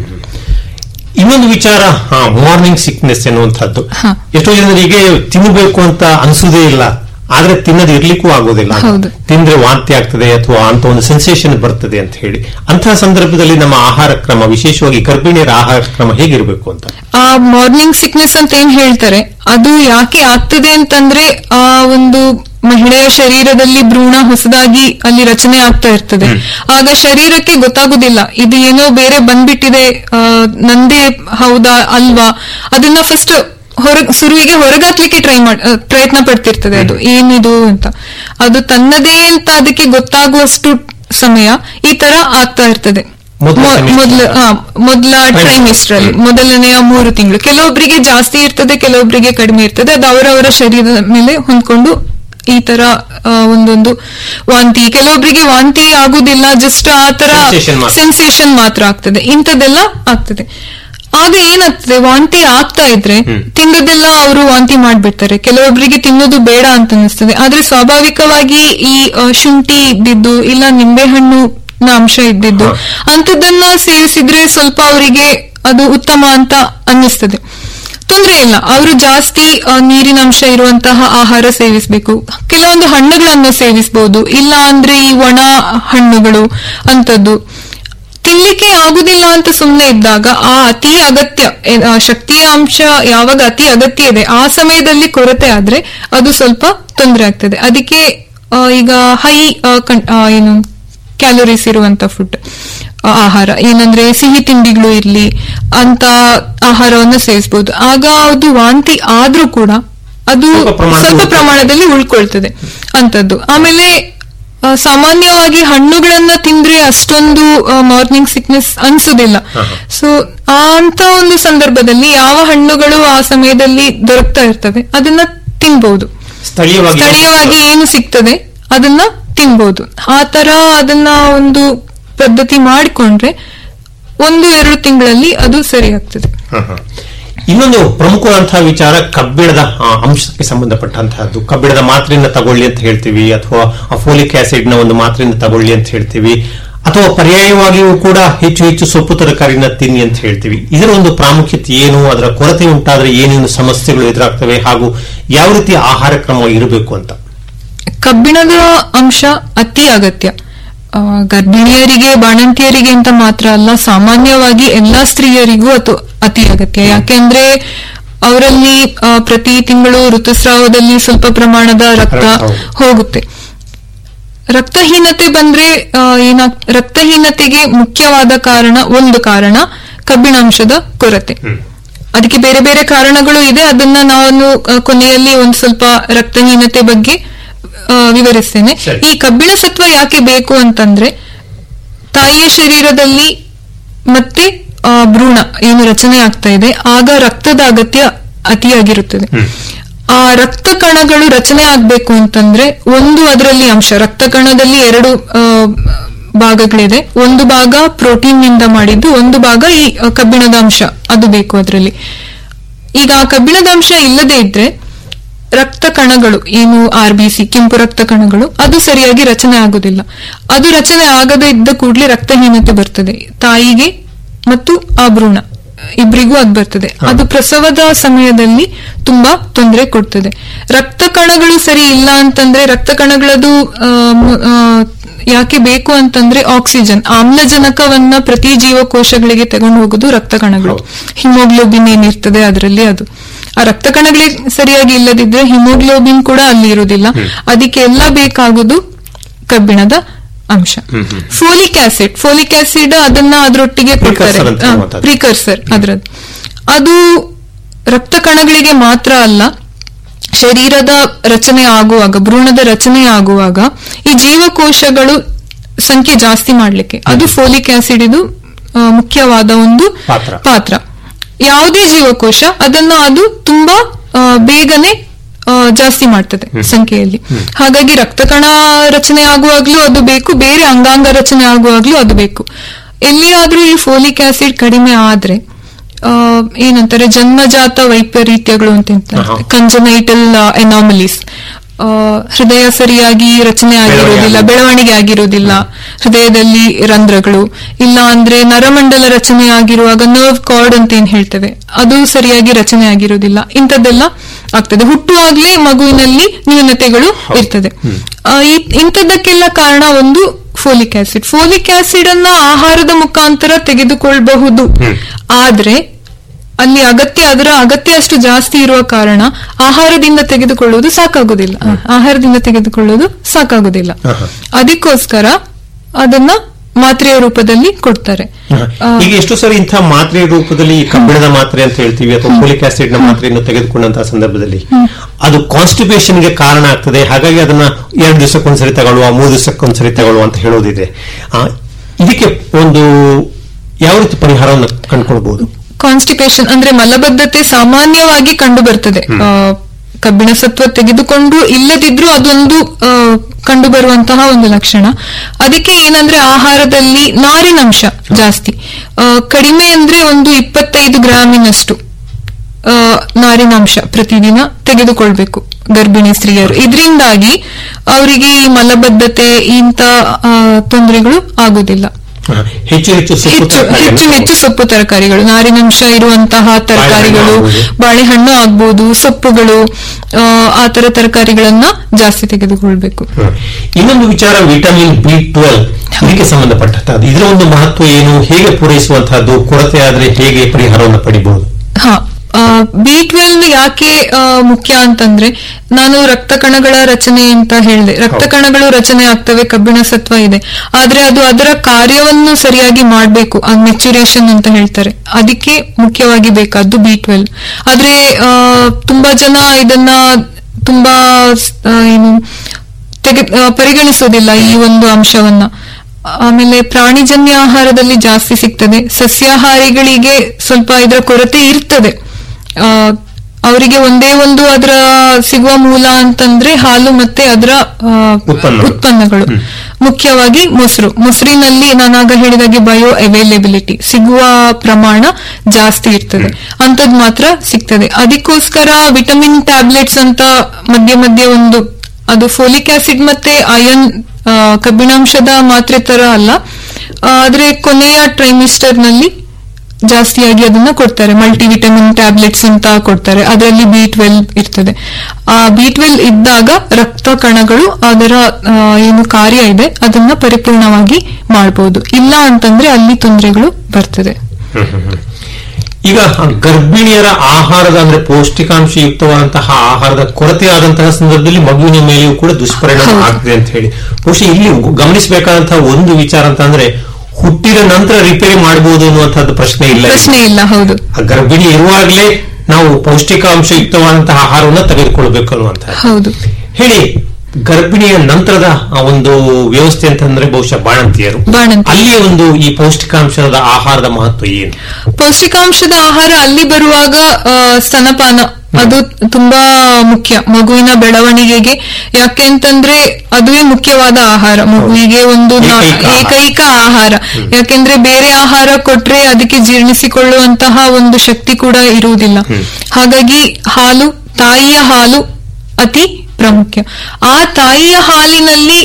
[SPEAKER 3] ಇನ್ನೊಂದು ವಿಚಾರ ಮಾರ್ನಿಂಗ್ ಸಿಕ್ನೆಸ್ ಎನ್ನುವಂಥದ್ದು
[SPEAKER 4] ಹಾ.
[SPEAKER 3] ಎಷ್ಟೋ ಜನರಿಗೆ ತಿನ್ನಬೇಕು ಅಂತ ಅನಿಸುವುದೇ ಇಲ್ಲ ಆದ್ರೆ ತಿನ್ನೋದು ಇರ್ಲಿಕ್ಕೂ ಆಗೋದಿಲ್ಲ
[SPEAKER 4] ಹೌದು.
[SPEAKER 3] ತಿಂದ್ರೆ ವಾಂತಿ ಆಗ್ತದೆ ಅಥವಾ ಅಂತ ಒಂದು ಸೆನ್ಸೇಷನ್ ಬರ್ತದೆ ಅಂತ ಹೇಳಿ ಅಂತಹ ಸಂದರ್ಭದಲ್ಲಿ ನಮ್ಮ ಆಹಾರ ಕ್ರಮ ವಿಶೇಷವಾಗಿ ಗರ್ಭಿಣಿಯರ ಆಹಾರ ಕ್ರಮ ಹೇಗಿರಬೇಕು ಅಂತ
[SPEAKER 4] ಆ ಮಾರ್ನಿಂಗ್ ಸಿಕ್ನೆಸ್ ಅಂತ ಏನ್ ಹೇಳ್ತಾರೆ ಅದು ಯಾಕೆ ಆಗ್ತದೆ ಅಂತಂದ್ರೆ ಆ ಒಂದು ಮಹಿಳೆಯ ಶರೀರದಲ್ಲಿ ಭ್ರೂಣ ಹೊಸದಾಗಿ ಅಲ್ಲಿ ರಚನೆ ಆಗ್ತಾ ಇರ್ತದೆ ಆಗ ಶರೀರಕ್ಕೆ ಗೊತ್ತಾಗುದಿಲ್ಲ ಇದು ಏನೋ ಬೇರೆ ಬಂದ್ಬಿಟ್ಟಿದೆ ಆ, ನಂದೇ ಹೌದಾ ಅಲ್ವಾ ಅದನ್ನ ಫಸ್ಟ್ ಹೊರ ಸುರುವಿಗೆ ಹೊರಗಾಕ್ಲಿಕ್ಕೆ ಟ್ರೈ ಮಾಡ್ ಆ, ಪ್ರಯತ್ನ ಪಡ್ತಿರ್ತದೆ ಅದು ಏನಿದು ಅಂತ ಅದು ತನ್ನದೇ ಅಂತ ಅದಕ್ಕೆ ಗೊತ್ತಾಗುವಷ್ಟು ಸಮಯ ಈ ತರ ಆಗ್ತಾ ಇರ್ತದೆ
[SPEAKER 3] ಮೊದಲ
[SPEAKER 4] ಮೊ-
[SPEAKER 3] trimester.
[SPEAKER 4] ಮೊದಲ ಆ, ಮೊದಲ ಟ್ರೈಮಿಸ್ಟರ್ ಅಲ್ಲಿ ಮೊದಲನೆಯ ಮೂರು ತಿಂಗಳು ಕೆಲವೊಬ್ಬರಿಗೆ ಜಾಸ್ತಿ ಇರ್ತದೆ ಕೆಲವೊಬ್ಬರಿಗೆ ಕಡಿಮೆ ಇರ್ತದೆ ಅದು ಅವರವರ ಶರೀರದ ಮೇಲೆ ಹೊಂದ್ಕೊಂಡು ಈ ತರ ಆ, ಒಂದೊಂದು ವಾಂತಿ ಕೆಲವೊಬ್ಬರಿಗೆ ವಾಂತಿ ಆಗುದಿಲ್ಲ ಜಸ್ಟ್ ಆ ತರ
[SPEAKER 3] Sensation ಮಾತ್ರ.
[SPEAKER 4] ಸೆನ್ಸೇಷನ್ ಮಾತ್ರ ಆಗ್ತದೆ ಇಂಥದ್ದೆಲ್ಲ ಆಗ್ತದೆ ಆಗ ಏನಾಗ್ತದೆ ವಾಂತಿ ಆಗ್ತಾ ಇದ್ರೆ ತಿಂದದೆಲ್ಲ ಅವರು ವಾಂತಿ ಮಾಡ್ಬಿಡ್ತಾರೆ ಕೆಲವೊಬ್ಬರಿಗೆ ತಿನ್ನೋದು ಬೇಡ ಅಂತ ಅನಿಸ್ತದೆ ಆದ್ರೆ ಸ್ವಾಭಾವಿಕವಾಗಿ ಈ ಆ, ಶುಂಠಿ ಇದ್ದಿದ್ದು ಇಲ್ಲ ನಿಂಬೆಹಣ್ಣು ನ ಅಂಶ ಇದ್ದಿದ್ದು ಅಂತದನ್ನ ಸೇವಿಸಿದ್ರೆ ಸ್ವಲ್ಪ ಅವರಿಗೆ ಅದು ಉತ್ತಮ ಅಂತ ಅನ್ನಿಸ್ತದೆ ತೊಂದ್ರೆ ಇಲ್ಲ ಅವರು ಜಾಸ್ತಿ ಆ, ನೀರಿನ ಅಂಶ ಇರುವಂತಹ ಆಹಾರ ಸೇವಿಸಬೇಕು ಕೆಲವೊಂದು ಹಣ್ಣುಗಳನ್ನು ಸೇವಿಸಬಹುದು ಇಲ್ಲ ಅಂದ್ರೆ ಈ ಒಣ ಹಣ್ಣುಗಳು ಅಂತದ್ದು ತಿನ್ಲಿಕ್ಕೆ ಆಗುದಿಲ್ಲ ಅಂತ ಸುಮ್ಮನೆ ಇದ್ದಾಗ ಆ ಅತಿ ಅಗತ್ಯ ಎ- ಆ ಶಕ್ತಿಯ ಅಂಶ ಯಾವಾಗ ಅತಿ ಅಗತ್ಯ ಇದೆ ಆ ಸಮಯದಲ್ಲಿ ಕೊರತೆ ಆದ್ರೆ ಅದು ಸ್ವಲ್ಪ ತೊಂದರೆ ಆಗ್ತದೆ ಅದಕ್ಕೆ ಆ, ಈಗ ಹೈ ಏನು ಕ್ಯಾಲೋರೀಸ್ ಇರುವಂತ ಫುಡ್ ಆಹಾರ ಏನಂದ್ರೆ ಸಿಹಿ ತಿಂಡಿಗಳು ಇರ್ಲಿ ಅಂತ ಆಹಾರವನ್ನು ಸೇವಿಸಬಹುದು ಆಗ ಅದು ವಾಂತಿ ಆದ್ರೂ ಕೂಡ ಅದು
[SPEAKER 3] ಸ್ವಲ್ಪ ಪ್ರಮಾಣದಲ್ಲಿ
[SPEAKER 4] ಸ್ವಲ್ಪ ಪ್ರಮಾಣದಲ್ಲಿ ಉಳ್ಕೊಳ್ತದೆ ಅಂತದ್ದು ಆಮೇಲೆ ಆ, ಸಾಮಾನ್ಯವಾಗಿ ಹಣ್ಣುಗಳನ್ನ ತಿಂದ್ರೆ ಅಷ್ಟೊಂದು ಮಾರ್ನಿಂಗ್ ಸಿಕ್ನೆಸ್ ಅನ್ಸುದಿಲ್ಲ ಸೊ ಅಂತ ಒಂದು ಸಂದರ್ಭದಲ್ಲಿ ಯಾವ ಹಣ್ಣುಗಳು ಆ ಸಮಯದಲ್ಲಿ ದೊರಕ್ತಾ ಇರ್ತವೆ ಅದನ್ನ ತಿನ್ಬಹುದು
[SPEAKER 3] ಸ್ಥಳೀಯವಾಗಿ
[SPEAKER 4] ಸ್ಥಳೀಯವಾಗಿ ಏನು ಸಿಗ್ತದೆ ಅದನ್ನ ತಿನ್ಬಹುದು ಆ ತರ ಅದನ್ನ ಒಂದು ಪದ್ಧತಿ ಮಾಡಿಕೊಂಡ್ರೆ ಒಂದು ಎರಡು ತಿಂಗಳಲ್ಲಿ ಅದು ಸರಿ ಆಗ್ತದೆ
[SPEAKER 3] ಹ, ಹ. ಇನ್ನೊಂದು ಪ್ರಮುಖವಾದಂತಹ ವಿಚಾರ ಕಬ್ಬಿಣದ ಆ, ಅಂಶಕ್ಕೆ ಸಂಬಂಧಪಟ್ಟಂತಹದ್ದು ಕಬ್ಬಿಣದ ಮಾತ್ರೆಯನ್ನ ತಗೊಳ್ಳಿ ಅಂತ ಹೇಳ್ತೀವಿ ಅಥವಾ ಫೋಲಿಕ್ ಆಸಿಡ್ ನ ಒಂದು ಮಾತ್ರೆಯನ್ನ ತಗೊಳ್ಳಿ ಅಂತ ಹೇಳ್ತೀವಿ ಅಥವಾ ಪರ್ಯಾಯವಾಗಿಯೂ ಕೂಡ ಹೆಚ್ಚು ಹೆಚ್ಚು ಸೊಪ್ಪು ತರಕಾರಿನ ತಿನ್ನಿ ಅಂತ ಹೇಳ್ತೀವಿ ಇದರ ಒಂದು ಪ್ರಾಮುಖ್ಯತೆ ಏನು ಅದರ ಕೊರತೆ ಉಂಟಾದ್ರೆ ಏನೇನು ಸಮಸ್ಯೆಗಳು ಎದುರಾಗ್ತವೆ ಹಾಗೂ ಯಾವ ರೀತಿಯ ಆಹಾರ ಕ್ರಮ ಇರಬೇಕು ಅಂತ
[SPEAKER 4] ಕಬ್ಬಿಣದ ಅಂಶ ಅತಿ ಅಗತ್ಯ ಆ, ಗರ್ಭಿಣಿಯರಿಗೆ ಬಾಣಂತಿಯರಿಗೆ ಅಂತ ಮಾತ್ರ ಅಲ್ಲ ಸಾಮಾನ್ಯವಾಗಿ ಎಲ್ಲಾ ಸ್ತ್ರೀಯರಿಗೂ ಅದು ಅತಿ ಅಗತ್ಯ ಯಾಕೆಂದ್ರೆ ಅವರಲ್ಲಿ ಆ, ಪ್ರತಿ ತಿಂಗಳು ಋತುಸ್ರಾವದಲ್ಲಿ ಸ್ವಲ್ಪ ಪ್ರಮಾಣದ ರಕ್ತ
[SPEAKER 3] ರಕ್ತ ಹೌದು.
[SPEAKER 4] ಹೋಗುತ್ತೆ ರಕ್ತಹೀನತೆ ಬಂದ್ರೆ ಆ, ಏನಾಗ್ ರಕ್ತಹೀನತೆಗೆ ಮುಖ್ಯವಾದ ಕಾರಣ ಒಂದು ಕಾರಣ ಕಬ್ಬಿಣಾಂಶದ ಕೊರತೆ ಅದಕ್ಕೆ ಬೇರೆ ಬೇರೆ ಕಾರಣಗಳು ಇದೆ ಅದನ್ನ ನಾನು ಆ, ಕೊನೆಯಲ್ಲಿ ಒಂದು ಸ್ವಲ್ಪ ರಕ್ತಹೀನತೆ ಬಗ್ಗೆ ಆ, ವಿವರಿಸ್ತೇನೆ
[SPEAKER 3] ಸರಿ.
[SPEAKER 4] ಈ ಕಬ್ಬಿಣ ಸತ್ವ ಯಾಕೆ ಬೇಕು ಅಂತಂದ್ರೆ ತಾಯಿಯ ಶರೀರದಲ್ಲಿ ಮತ್ತೆ ಆ, ಭ್ರೂಣ ಏನು ರಚನೆ ಆಗ್ತಾ ಇದೆ ಆಗ ರಕ್ತದ ಅಗತ್ಯ ಅತಿಯಾಗಿರುತ್ತದೆ ಆ ರಕ್ತ ಕಣಗಳು ರಚನೆ ಆಗ್ಬೇಕು ಅಂತಂದ್ರೆ ಒಂದು ಅದರಲ್ಲಿ ಅಂಶ ರಕ್ತ ಕಣದಲ್ಲಿ ಎರಡು ಆ, ಭಾಗಗಳಿದೆ ಒಂದು ಭಾಗ ಪ್ರೋಟೀನ್ ನಿಂದ ಮಾಡಿದ್ದು ಒಂದು ಭಾಗ ಈ ಆ, ಕಬ್ಬಿಣದ ಅಂಶ ಅದು ಬೇಕು ಅದರಲ್ಲಿ ಈಗ ಆ ಕಬ್ಬಿಣದ ಅಂಶ ಇಲ್ಲದೆ ಇದ್ರೆ ರಕ್ತ ಕಣಗಳು ಏನು ಆರ್ ಬಿ ಸಿ ಕೆಂಪು ರಕ್ತ ಕಣಗಳು ಅದು ಸರಿಯಾಗಿ ರಚನೆ ಆಗುದಿಲ್ಲ ಅದು ರಚನೆ ಆಗದೇ ಇದ್ದ ಕೂಡಲೇ ರಕ್ತಹೀನತೆ ಬರ್ತದೆ ತಾಯಿಗೆ ಮತ್ತು ಆ ಭ್ರೂಣ ಇಬ್ಬರಿಗೂ ಅದು ಬರ್ತದೆ ಅದು ಪ್ರಸವದ ಸಮಯದಲ್ಲಿ ತುಂಬಾ ತೊಂದರೆ ಕೊಡ್ತದೆ ರಕ್ತ ಕಣಗಳು ಸರಿ ಇಲ್ಲ ಅಂತಂದ್ರೆ ರಕ್ತ ಕಣಗಳದು ಆ, ಮ- ಆ, ಯಾಕೆ ಬೇಕು ಅಂತಂದ್ರೆ ಆಕ್ಸಿಜನ್ ಆಮ್ಲಜನಕವನ್ನ ಪ್ರತಿ ಜೀವಕೋಶಗಳಿಗೆ ತಗೊಂಡು ಹೋಗುದು ರಕ್ತ ಕಣಗಳು ಹಿಮೋಗ್ಲೋಬಿನ್ ಏನಿರ್ತದೆ ಅದರಲ್ಲಿ ಅದು ಆ ರಕ್ತ ಕಣಗಳೇ ಸರಿಯಾಗಿ ಇಲ್ಲದಿದ್ರೆ ಹಿಮೋಗ್ಲೋಬಿನ್ ಕೂಡ ಅಲ್ಲಿ ಇರುವುದಿಲ್ಲ ಅದಕ್ಕೆ ಎಲ್ಲ ಬೇಕಾಗುದು ಕಬ್ಬಿಣದ ಅಂಶ ಫೋಲಿಕ್ ಆಸಿಡ್ ಫೋಲಿಕ್ ಆಸಿಡ್ ಅದನ್ನ ಅದರೊಟ್ಟಿಗೆ ಕೊಡ್ತಾರೆ
[SPEAKER 3] Precursor ಅಂತ ಹೇಳುವಂಥದ್ದು.
[SPEAKER 4] ಪ್ರಿಕರ್ಸರ್ ಅದ್ರದ್ದು ಅದು ರಕ್ತ ಕಣಗಳಿಗೆ ಮಾತ್ರ ಅಲ್ಲ ಶರೀರದ ರಚನೆ ಆಗುವಾಗ ಭ್ರೂಣದ ರಚನೆ ಆಗುವಾಗ ಈ ಜೀವಕೋಶಗಳು ಸಂಖ್ಯೆ ಜಾಸ್ತಿ ಮಾಡ್ಲಿಕ್ಕೆ ಅದು ಫೋಲಿಕ್ ಆಸಿಡ್ ಇದು ಆ, ಮುಖ್ಯವಾದ ಒಂದು
[SPEAKER 3] ಪಾತ್ರ.
[SPEAKER 4] ಪಾತ್ರ ಯಾವುದೇ ಜೀವಕೋಶ ಅದನ್ನ ಅದು ತುಂಬಾ ಆ, ಬೇಗನೆ ಆ, ಜಾಸ್ತಿ ಮಾಡ್ತದೆ ಸಂಖ್ಯೆಯಲ್ಲಿ ಹಾಗಾಗಿ ರಕ್ತ ಕಣ ರಚನೆ ಆಗುವಾಗ್ಲೂ ಅದು ಬೇಕು ಬೇರೆ ಅಂಗಾಂಗ ರಚನೆ ಆಗುವಾಗ್ಲೂ ಅದು ಬೇಕು ಎಲ್ಲಿಯಾದ್ರೂ ಈ ಫೋಲಿಕ್ ಆಸಿಡ್ ಕಡಿಮೆ ಆದ್ರೆ ಆ, ಏನಂತಾರೆ ಜನ್ಮಜಾತ ವೈಪರೀತ್ಯಗಳು ಅಂತ
[SPEAKER 3] ಆಹಾ.
[SPEAKER 4] ಕಂಜನೈಟಲ್ ಎನಾಮಲೀಸ್ ಹೃದಯ ಸರಿಯಾಗಿ ರಚನೆ ಆಗಿರೋದಿಲ್ಲ ಬೆಳವಣಿಗೆ ಆಗಿರೋದಿಲ್ಲ ಹೃದಯದಲ್ಲಿ ರಂಧ್ರಗಳು ಇಲ್ಲ ಅಂದ್ರೆ ನರಮಂಡಲ ರಚನೆ ಆಗಿರುವಾಗ ನರ್ವ್ ಕಾರ್ಡ್ ಅಂತ ಏನ್ ಹೇಳ್ತೇವೆ ಅದು ಸರಿಯಾಗಿ ರಚನೆ ಆಗಿರೋದಿಲ್ಲ ಇಂಥದ್ದೆಲ್ಲ ಆಗ್ತದೆ ಹುಟ್ಟುವಾಗ್ಲೇ ಮಗುವಿನಲ್ಲಿ ನ್ಯೂನತೆಗಳು ಇರ್ತದೆ ಆ, ಈ- ಇಂಥದ್ದಕ್ಕೆಲ್ಲ ಕಾರಣ ಒಂದು ಫೋಲಿಕ್ ಆಸಿಡ್ ಫೋಲಿಕ್ ಆಸಿಡ್ ಅನ್ನ ಆಹಾರದ ಮುಖಾಂತರ ತೆಗೆದುಕೊಳ್ಳಬಹುದು ಆದ್ರೆ ಅಲ್ಲಿ ಅಗತ್ಯ ಅದರ ಅಗತ್ಯ ಅಷ್ಟು ಜಾಸ್ತಿ ಇರುವ ಕಾರಣ ಆಹಾರದಿಂದ ತೆಗೆದುಕೊಳ್ಳುವುದು ಸಾಕಾಗುದಿಲ್ಲ ಆಹಾರದಿಂದ ತೆಗೆದುಕೊಳ್ಳುವುದು ಸಾಕಾಗುದಿಲ್ಲ ಅದಕ್ಕೋಸ್ಕರ ಅದನ್ನ ಮಾತ್ರೆಯ ರೂಪದಲ್ಲಿ ಕೊಡ್ತಾರೆ ಆ,
[SPEAKER 3] ಈಗ ಎಷ್ಟು ಸರಿ ಇಂಥ ಮಾತ್ರೆ ರೂಪದಲ್ಲಿ ಈ ಕಬ್ಬಿಣದ ಮಾತ್ರೆ ಅಂತ ಹೇಳ್ತೀವಿ ಅಥವಾ ಫೋಲಿಕ್ ಆಸಿಡ್ ನ ಮಾತ್ರೆಯನ್ನು ತೆಗೆದುಕೊಂಡಂತಹ ಸಂದರ್ಭದಲ್ಲಿ ಅದು ಕಾನ್ಸ್ಟಿಪೇಷನ್ ಗೆ ಕಾರಣ ಆಗ್ತದೆ ಹಾಗಾಗಿ ಅದನ್ನ ಎರಡು ದಿವಸಕ್ಕೊಂದ್ಸರಿ ತಗೊಳ್ಳುವ ಮೂರು ದಿವಸಕ್ಕೊಂದ್ಸರಿ ತಗೊಳ್ಳುವ ಅಂತ ಹೇಳೋದಿದೆ ಆ, ಇದಕ್ಕೆ ಒಂದು ಯಾವ ರೀತಿ ಪರಿಹಾರವನ್ನು ಕಂಡುಕೊಳ್ಬಹುದು
[SPEAKER 4] ಕಾನ್ಸ್ಟಿಪೇಷನ್ ಅಂದ್ರೆ ಮಲಬದ್ಧತೆ ಸಾಮಾನ್ಯವಾಗಿ ಕಂಡು ಬರ್ತದೆ ಆ, ಕಬ್ಬಿಣ ಸತ್ವ ತೆಗೆದುಕೊಂಡು ಇಲ್ಲದಿದ್ರೂ ಅದೊಂದು ಆ, ಕಂಡು ಬರುವಂತಹ ಒಂದು ಲಕ್ಷಣ ಅದಕ್ಕೆ ಏನಂದ್ರೆ ಆಹಾರದಲ್ಲಿ ನಾರಿನಂಶ ಜಾಸ್ತಿ ಆ, ಕಡಿಮೆ ಅಂದ್ರೆ ಒಂದು ಇಪ್ಪತ್ತೈದು ಗ್ರಾಮಿನಷ್ಟು ಆ, ನಾರಿನಾಂಶ ಪ್ರತಿದಿನ ತೆಗೆದುಕೊಳ್ಬೇಕು ಗರ್ಭಿಣಿ ಸ್ತ್ರೀಯರು ಇದರಿಂದಾಗಿ ಅವರಿಗೆ ಈ ಮಲಬದ್ಧತೆ ಇಂಥ ಆ, ತೊಂದರೆಗಳು ಆಗುದಿಲ್ಲ
[SPEAKER 3] ಆ, ಹೆಚ್ಚು ಹೆಚ್ಚು ಸೊಪ್ಪು
[SPEAKER 4] ಹೆಚ್ಚು
[SPEAKER 3] ತರಕಾರಿಯನ್ನು
[SPEAKER 4] ಹೆಚ್ಚು ಹೆಚ್ಚು ಸೊಪ್ಪು ತರಕಾರಿಗಳು ನಾರಿನಂಶ ಇರುವಂತಹ ತರಕಾರಿಗಳು
[SPEAKER 3] ಆಗ್ಬೋದು.
[SPEAKER 4] ಬಾಳೆಹಣ್ಣು ಆಗ್ಬೋದು ಸೊಪ್ಪುಗಳು ಆ, ಆ ತರ ತರಕಾರಿಗಳನ್ನ ಜಾಸ್ತಿ ತೆಗೆದುಕೊಳ್ಬೇಕು
[SPEAKER 3] ಹ. ಇನ್ನೊಂದು ವಿಚಾರ ವಿಟಮಿನ್ ಬಿ ಟ್ವೆಲ್ ಇದಕ್ಕೆ ಸಂಬಂಧಪಟ್ಟಂತಹದ್ದು ಇದರ ಒಂದು ಮಹತ್ವ ಏನು ಹೇಗೆ ಪೂರೈಸುವಂತಹದ್ದು ಕೊರತೆ ಆದ್ರೆ ಹೇಗೆ ಪರಿಹಾರವನ್ನು ಪಡಿಬಹುದು
[SPEAKER 4] ಹಾ ಬಿ ಟ್ವೆಲ್ವ್ ಯಾಕೆ ಆ, ಮುಖ್ಯ ಅಂತಂದ್ರೆ ನಾನು ರಕ್ತ ಕಣಗಳ ರಚನೆ ಅಂತ ಹೇಳಿದೆ ರಕ್ತ ಕಣಗಳು ರಚನೆ ಆಗ್ತವೆ ಕಬ್ಬಿಣ ಸತ್ವ ಇದೆ ಆದ್ರೆ ಅದು ಅದರ ಕಾರ್ಯವನ್ನು ಸರಿಯಾಗಿ ಮಾಡಬೇಕು ಆ ಮೆಚುರೇಷನ್ ಅಂತ ಹೇಳ್ತಾರೆ ಅದಕ್ಕೆ ಮುಖ್ಯವಾಗಿ ಬೇಕಾದ್ದು ಬಿ ಟ್ವೆಲ್ವ್ ಆದ್ರೆ ಆ, ತುಂಬಾ ಜನ ಇದನ್ನ ತುಂಬಾ ಆ, ಏನು ತೆಗೆ ಆ, ಪರಿಗಣಿಸೋದಿಲ್ಲ ಈ ಒಂದು ಅಂಶವನ್ನ ಆಮೇಲೆ ಪ್ರಾಣಿಜನ್ಯ ಆಹಾರದಲ್ಲಿ ಜಾಸ್ತಿ ಸಿಗ್ತದೆ ಸಸ್ಯಾಹಾರಿಗಳಿಗೆ ಸ್ವಲ್ಪ ಇದರ ಕೊರತೆ ಇರ್ತದೆ ಆ, ಅವರಿಗೆ ಒಂದೇ ಒಂದು ಅದರ ಸಿಗುವ ಮೂಲ ಅಂತಂದ್ರೆ ಹಾಲು ಮತ್ತೆ ಅದರ ಆ,
[SPEAKER 3] ಉತ್ಪನ್ನಗಳು.
[SPEAKER 4] ಉತ್ಪನ್ನಗಳು ಮುಖ್ಯವಾಗಿ ಮೊಸರು ಮೊಸರಿನಲ್ಲಿ ನಾನಾಗ ಹೇಳಿದಾಗೆ ಬಯೋ ಅವೈಲೇಬಿಲಿಟಿ ಸಿಗುವ ಪ್ರಮಾಣ ಜಾಸ್ತಿ ಇರ್ತದೆ ಅಂತದ್ ಮಾತ್ರ ಸಿಗ್ತದೆ ಅದಕ್ಕೋಸ್ಕರ ವಿಟಮಿನ್ ಟ್ಯಾಬ್ಲೆಟ್ಸ್ ಅಂತ ಮಧ್ಯೆ ಮಧ್ಯೆ ಒಂದು ಅದು ಫೋಲಿಕ್ ಆಸಿಡ್ ಮತ್ತೆ ಅಯನ್ ಕಬ್ಬಿಣಾಂಶದ ಮಾತ್ರೆ ತರ ಅಲ್ಲ ಆ, ಆದ್ರೆ ಕೊನೆಯ ಟ್ರೈಮಿಸ್ಟರ್ ನಲ್ಲಿ ಜಾಸ್ತಿಯಾಗಿ ಅದನ್ನ ಕೊಡ್ತಾರೆ ಮಲ್ಟಿ ವಿಟಮಿನ್ ಟ್ಯಾಬ್ಲೆಟ್ಸ್ ಅಂತ ಕೊಡ್ತಾರೆ ಅದರಲ್ಲಿ ಬಿ ಟ್ವೆಲ್ ಇರ್ತದೆ ಆ ಬಿ ಟ್ವೆಲ್ ಇದ್ದಾಗ ರಕ್ತ ಕಣಗಳು ಅದರ ಆ, ಏನು ಕಾರ್ಯ ಇದೆ ಅದನ್ನ ಪರಿಪೂರ್ಣವಾಗಿ ಮಾಡಬಹುದು ಇಲ್ಲ ಅಂತಂದ್ರೆ ಅಲ್ಲಿ ತೊಂದರೆಗಳು ಬರ್ತದೆ
[SPEAKER 3] ಈಗ ಗರ್ಭಿಣಿಯರ ಆಹಾರದ ಅಂದ್ರೆ ಪೌಷ್ಟಿಕಾಂಶಯುಕ್ತವಾದಂತಹ ಆಹಾರದ ಕೊರತೆ ಆದಂತಹ ಸಂದರ್ಭದಲ್ಲಿ ಮಗುವಿನ ಮೇಲೆಯೂ ಕೂಡ ದುಷ್ಪರಿಣಾಮ
[SPEAKER 4] ಹೌದು.
[SPEAKER 3] ಆಗ್ತದೆ ಅಂತ ಹೇಳಿ ಬಹುಶಃ ಇಲ್ಲಿ ಗಮನಿಸಬೇಕಾದಂತಹ ಒಂದು ವಿಚಾರ ಅಂತ ಅಂದ್ರೆ ಹುಟ್ಟಿದ ನಂತರ ರಿಪೇರಿ ಮಾಡಬಹುದು ಅನ್ನುವಂಥದ್ದು ಪ್ರಶ್ನೆ ಇಲ್ಲ ಇಲ್ಲಿ.
[SPEAKER 4] ಪ್ರಶ್ನೆ ಇಲ್ಲ ಹೌದು
[SPEAKER 3] ಆ ಗರ್ಭಿಣಿ ಇರುವಾಗಲೇ ನಾವು ಪೌಷ್ಟಿಕಾಂಶಯುಕ್ತವಾದಂತಹ ಆಹಾರವನ್ನು ತೆಗೆದುಕೊಳ್ಬೇಕು ಅನ್ನುವಂತಹ
[SPEAKER 4] ಹೌದು
[SPEAKER 3] ಹೇಳಿ ಗರ್ಭಿಣಿಯ ನಂತರದ ಆ ಒಂದು ವ್ಯವಸ್ಥೆ ಅಂತಂದ್ರೆ ಬಹುಶಃ ಬಾಣಂತಿಯರು
[SPEAKER 4] ಬಾಣಂತಿ.
[SPEAKER 3] ಅಲ್ಲಿಯ ಒಂದು ಈ ಪೌಷ್ಟಿಕಾಂಶದ ಆಹಾರದ ಮಹತ್ವ ಏನು
[SPEAKER 4] ಪೌಷ್ಟಿಕಾಂಶದ ಆಹಾರ ಅಲ್ಲಿ ಬರುವಾಗ ಆ, ಸ್ತನಪಾನ ಅದು ತುಂಬಾ ಮುಖ್ಯ ಮಗುವಿನ ಬೆಳವಣಿಗೆಗೆ ಯಾಕೆ ಅಂತಂದ್ರೆ ಅದುವೇ ಮುಖ್ಯವಾದ ಆಹಾರ ಮಗುವಿಗೆ ಒಂದು ನಾ-
[SPEAKER 3] ಏಕೈಕ ಆಹಾರ.
[SPEAKER 4] ಏಕೈಕ ಆಹಾರ ಯಾಕೆಂದ್ರೆ ಬೇರೆ ಆಹಾರ ಕೊಟ್ರೆ ಅದಕ್ಕೆ ಜೀರ್ಣಿಸಿಕೊಳ್ಳುವಂತಹ ಒಂದು ಶಕ್ತಿ ಕೂಡ ಇರುವುದಿಲ್ಲ ಹಾಗಾಗಿ ಹಾಲು ತಾಯಿಯ ಹಾಲು ಅತಿ ಪ್ರಾಮುಖ್ಯ ಆ ತಾಯಿಯ ಹಾಲಿನಲ್ಲಿ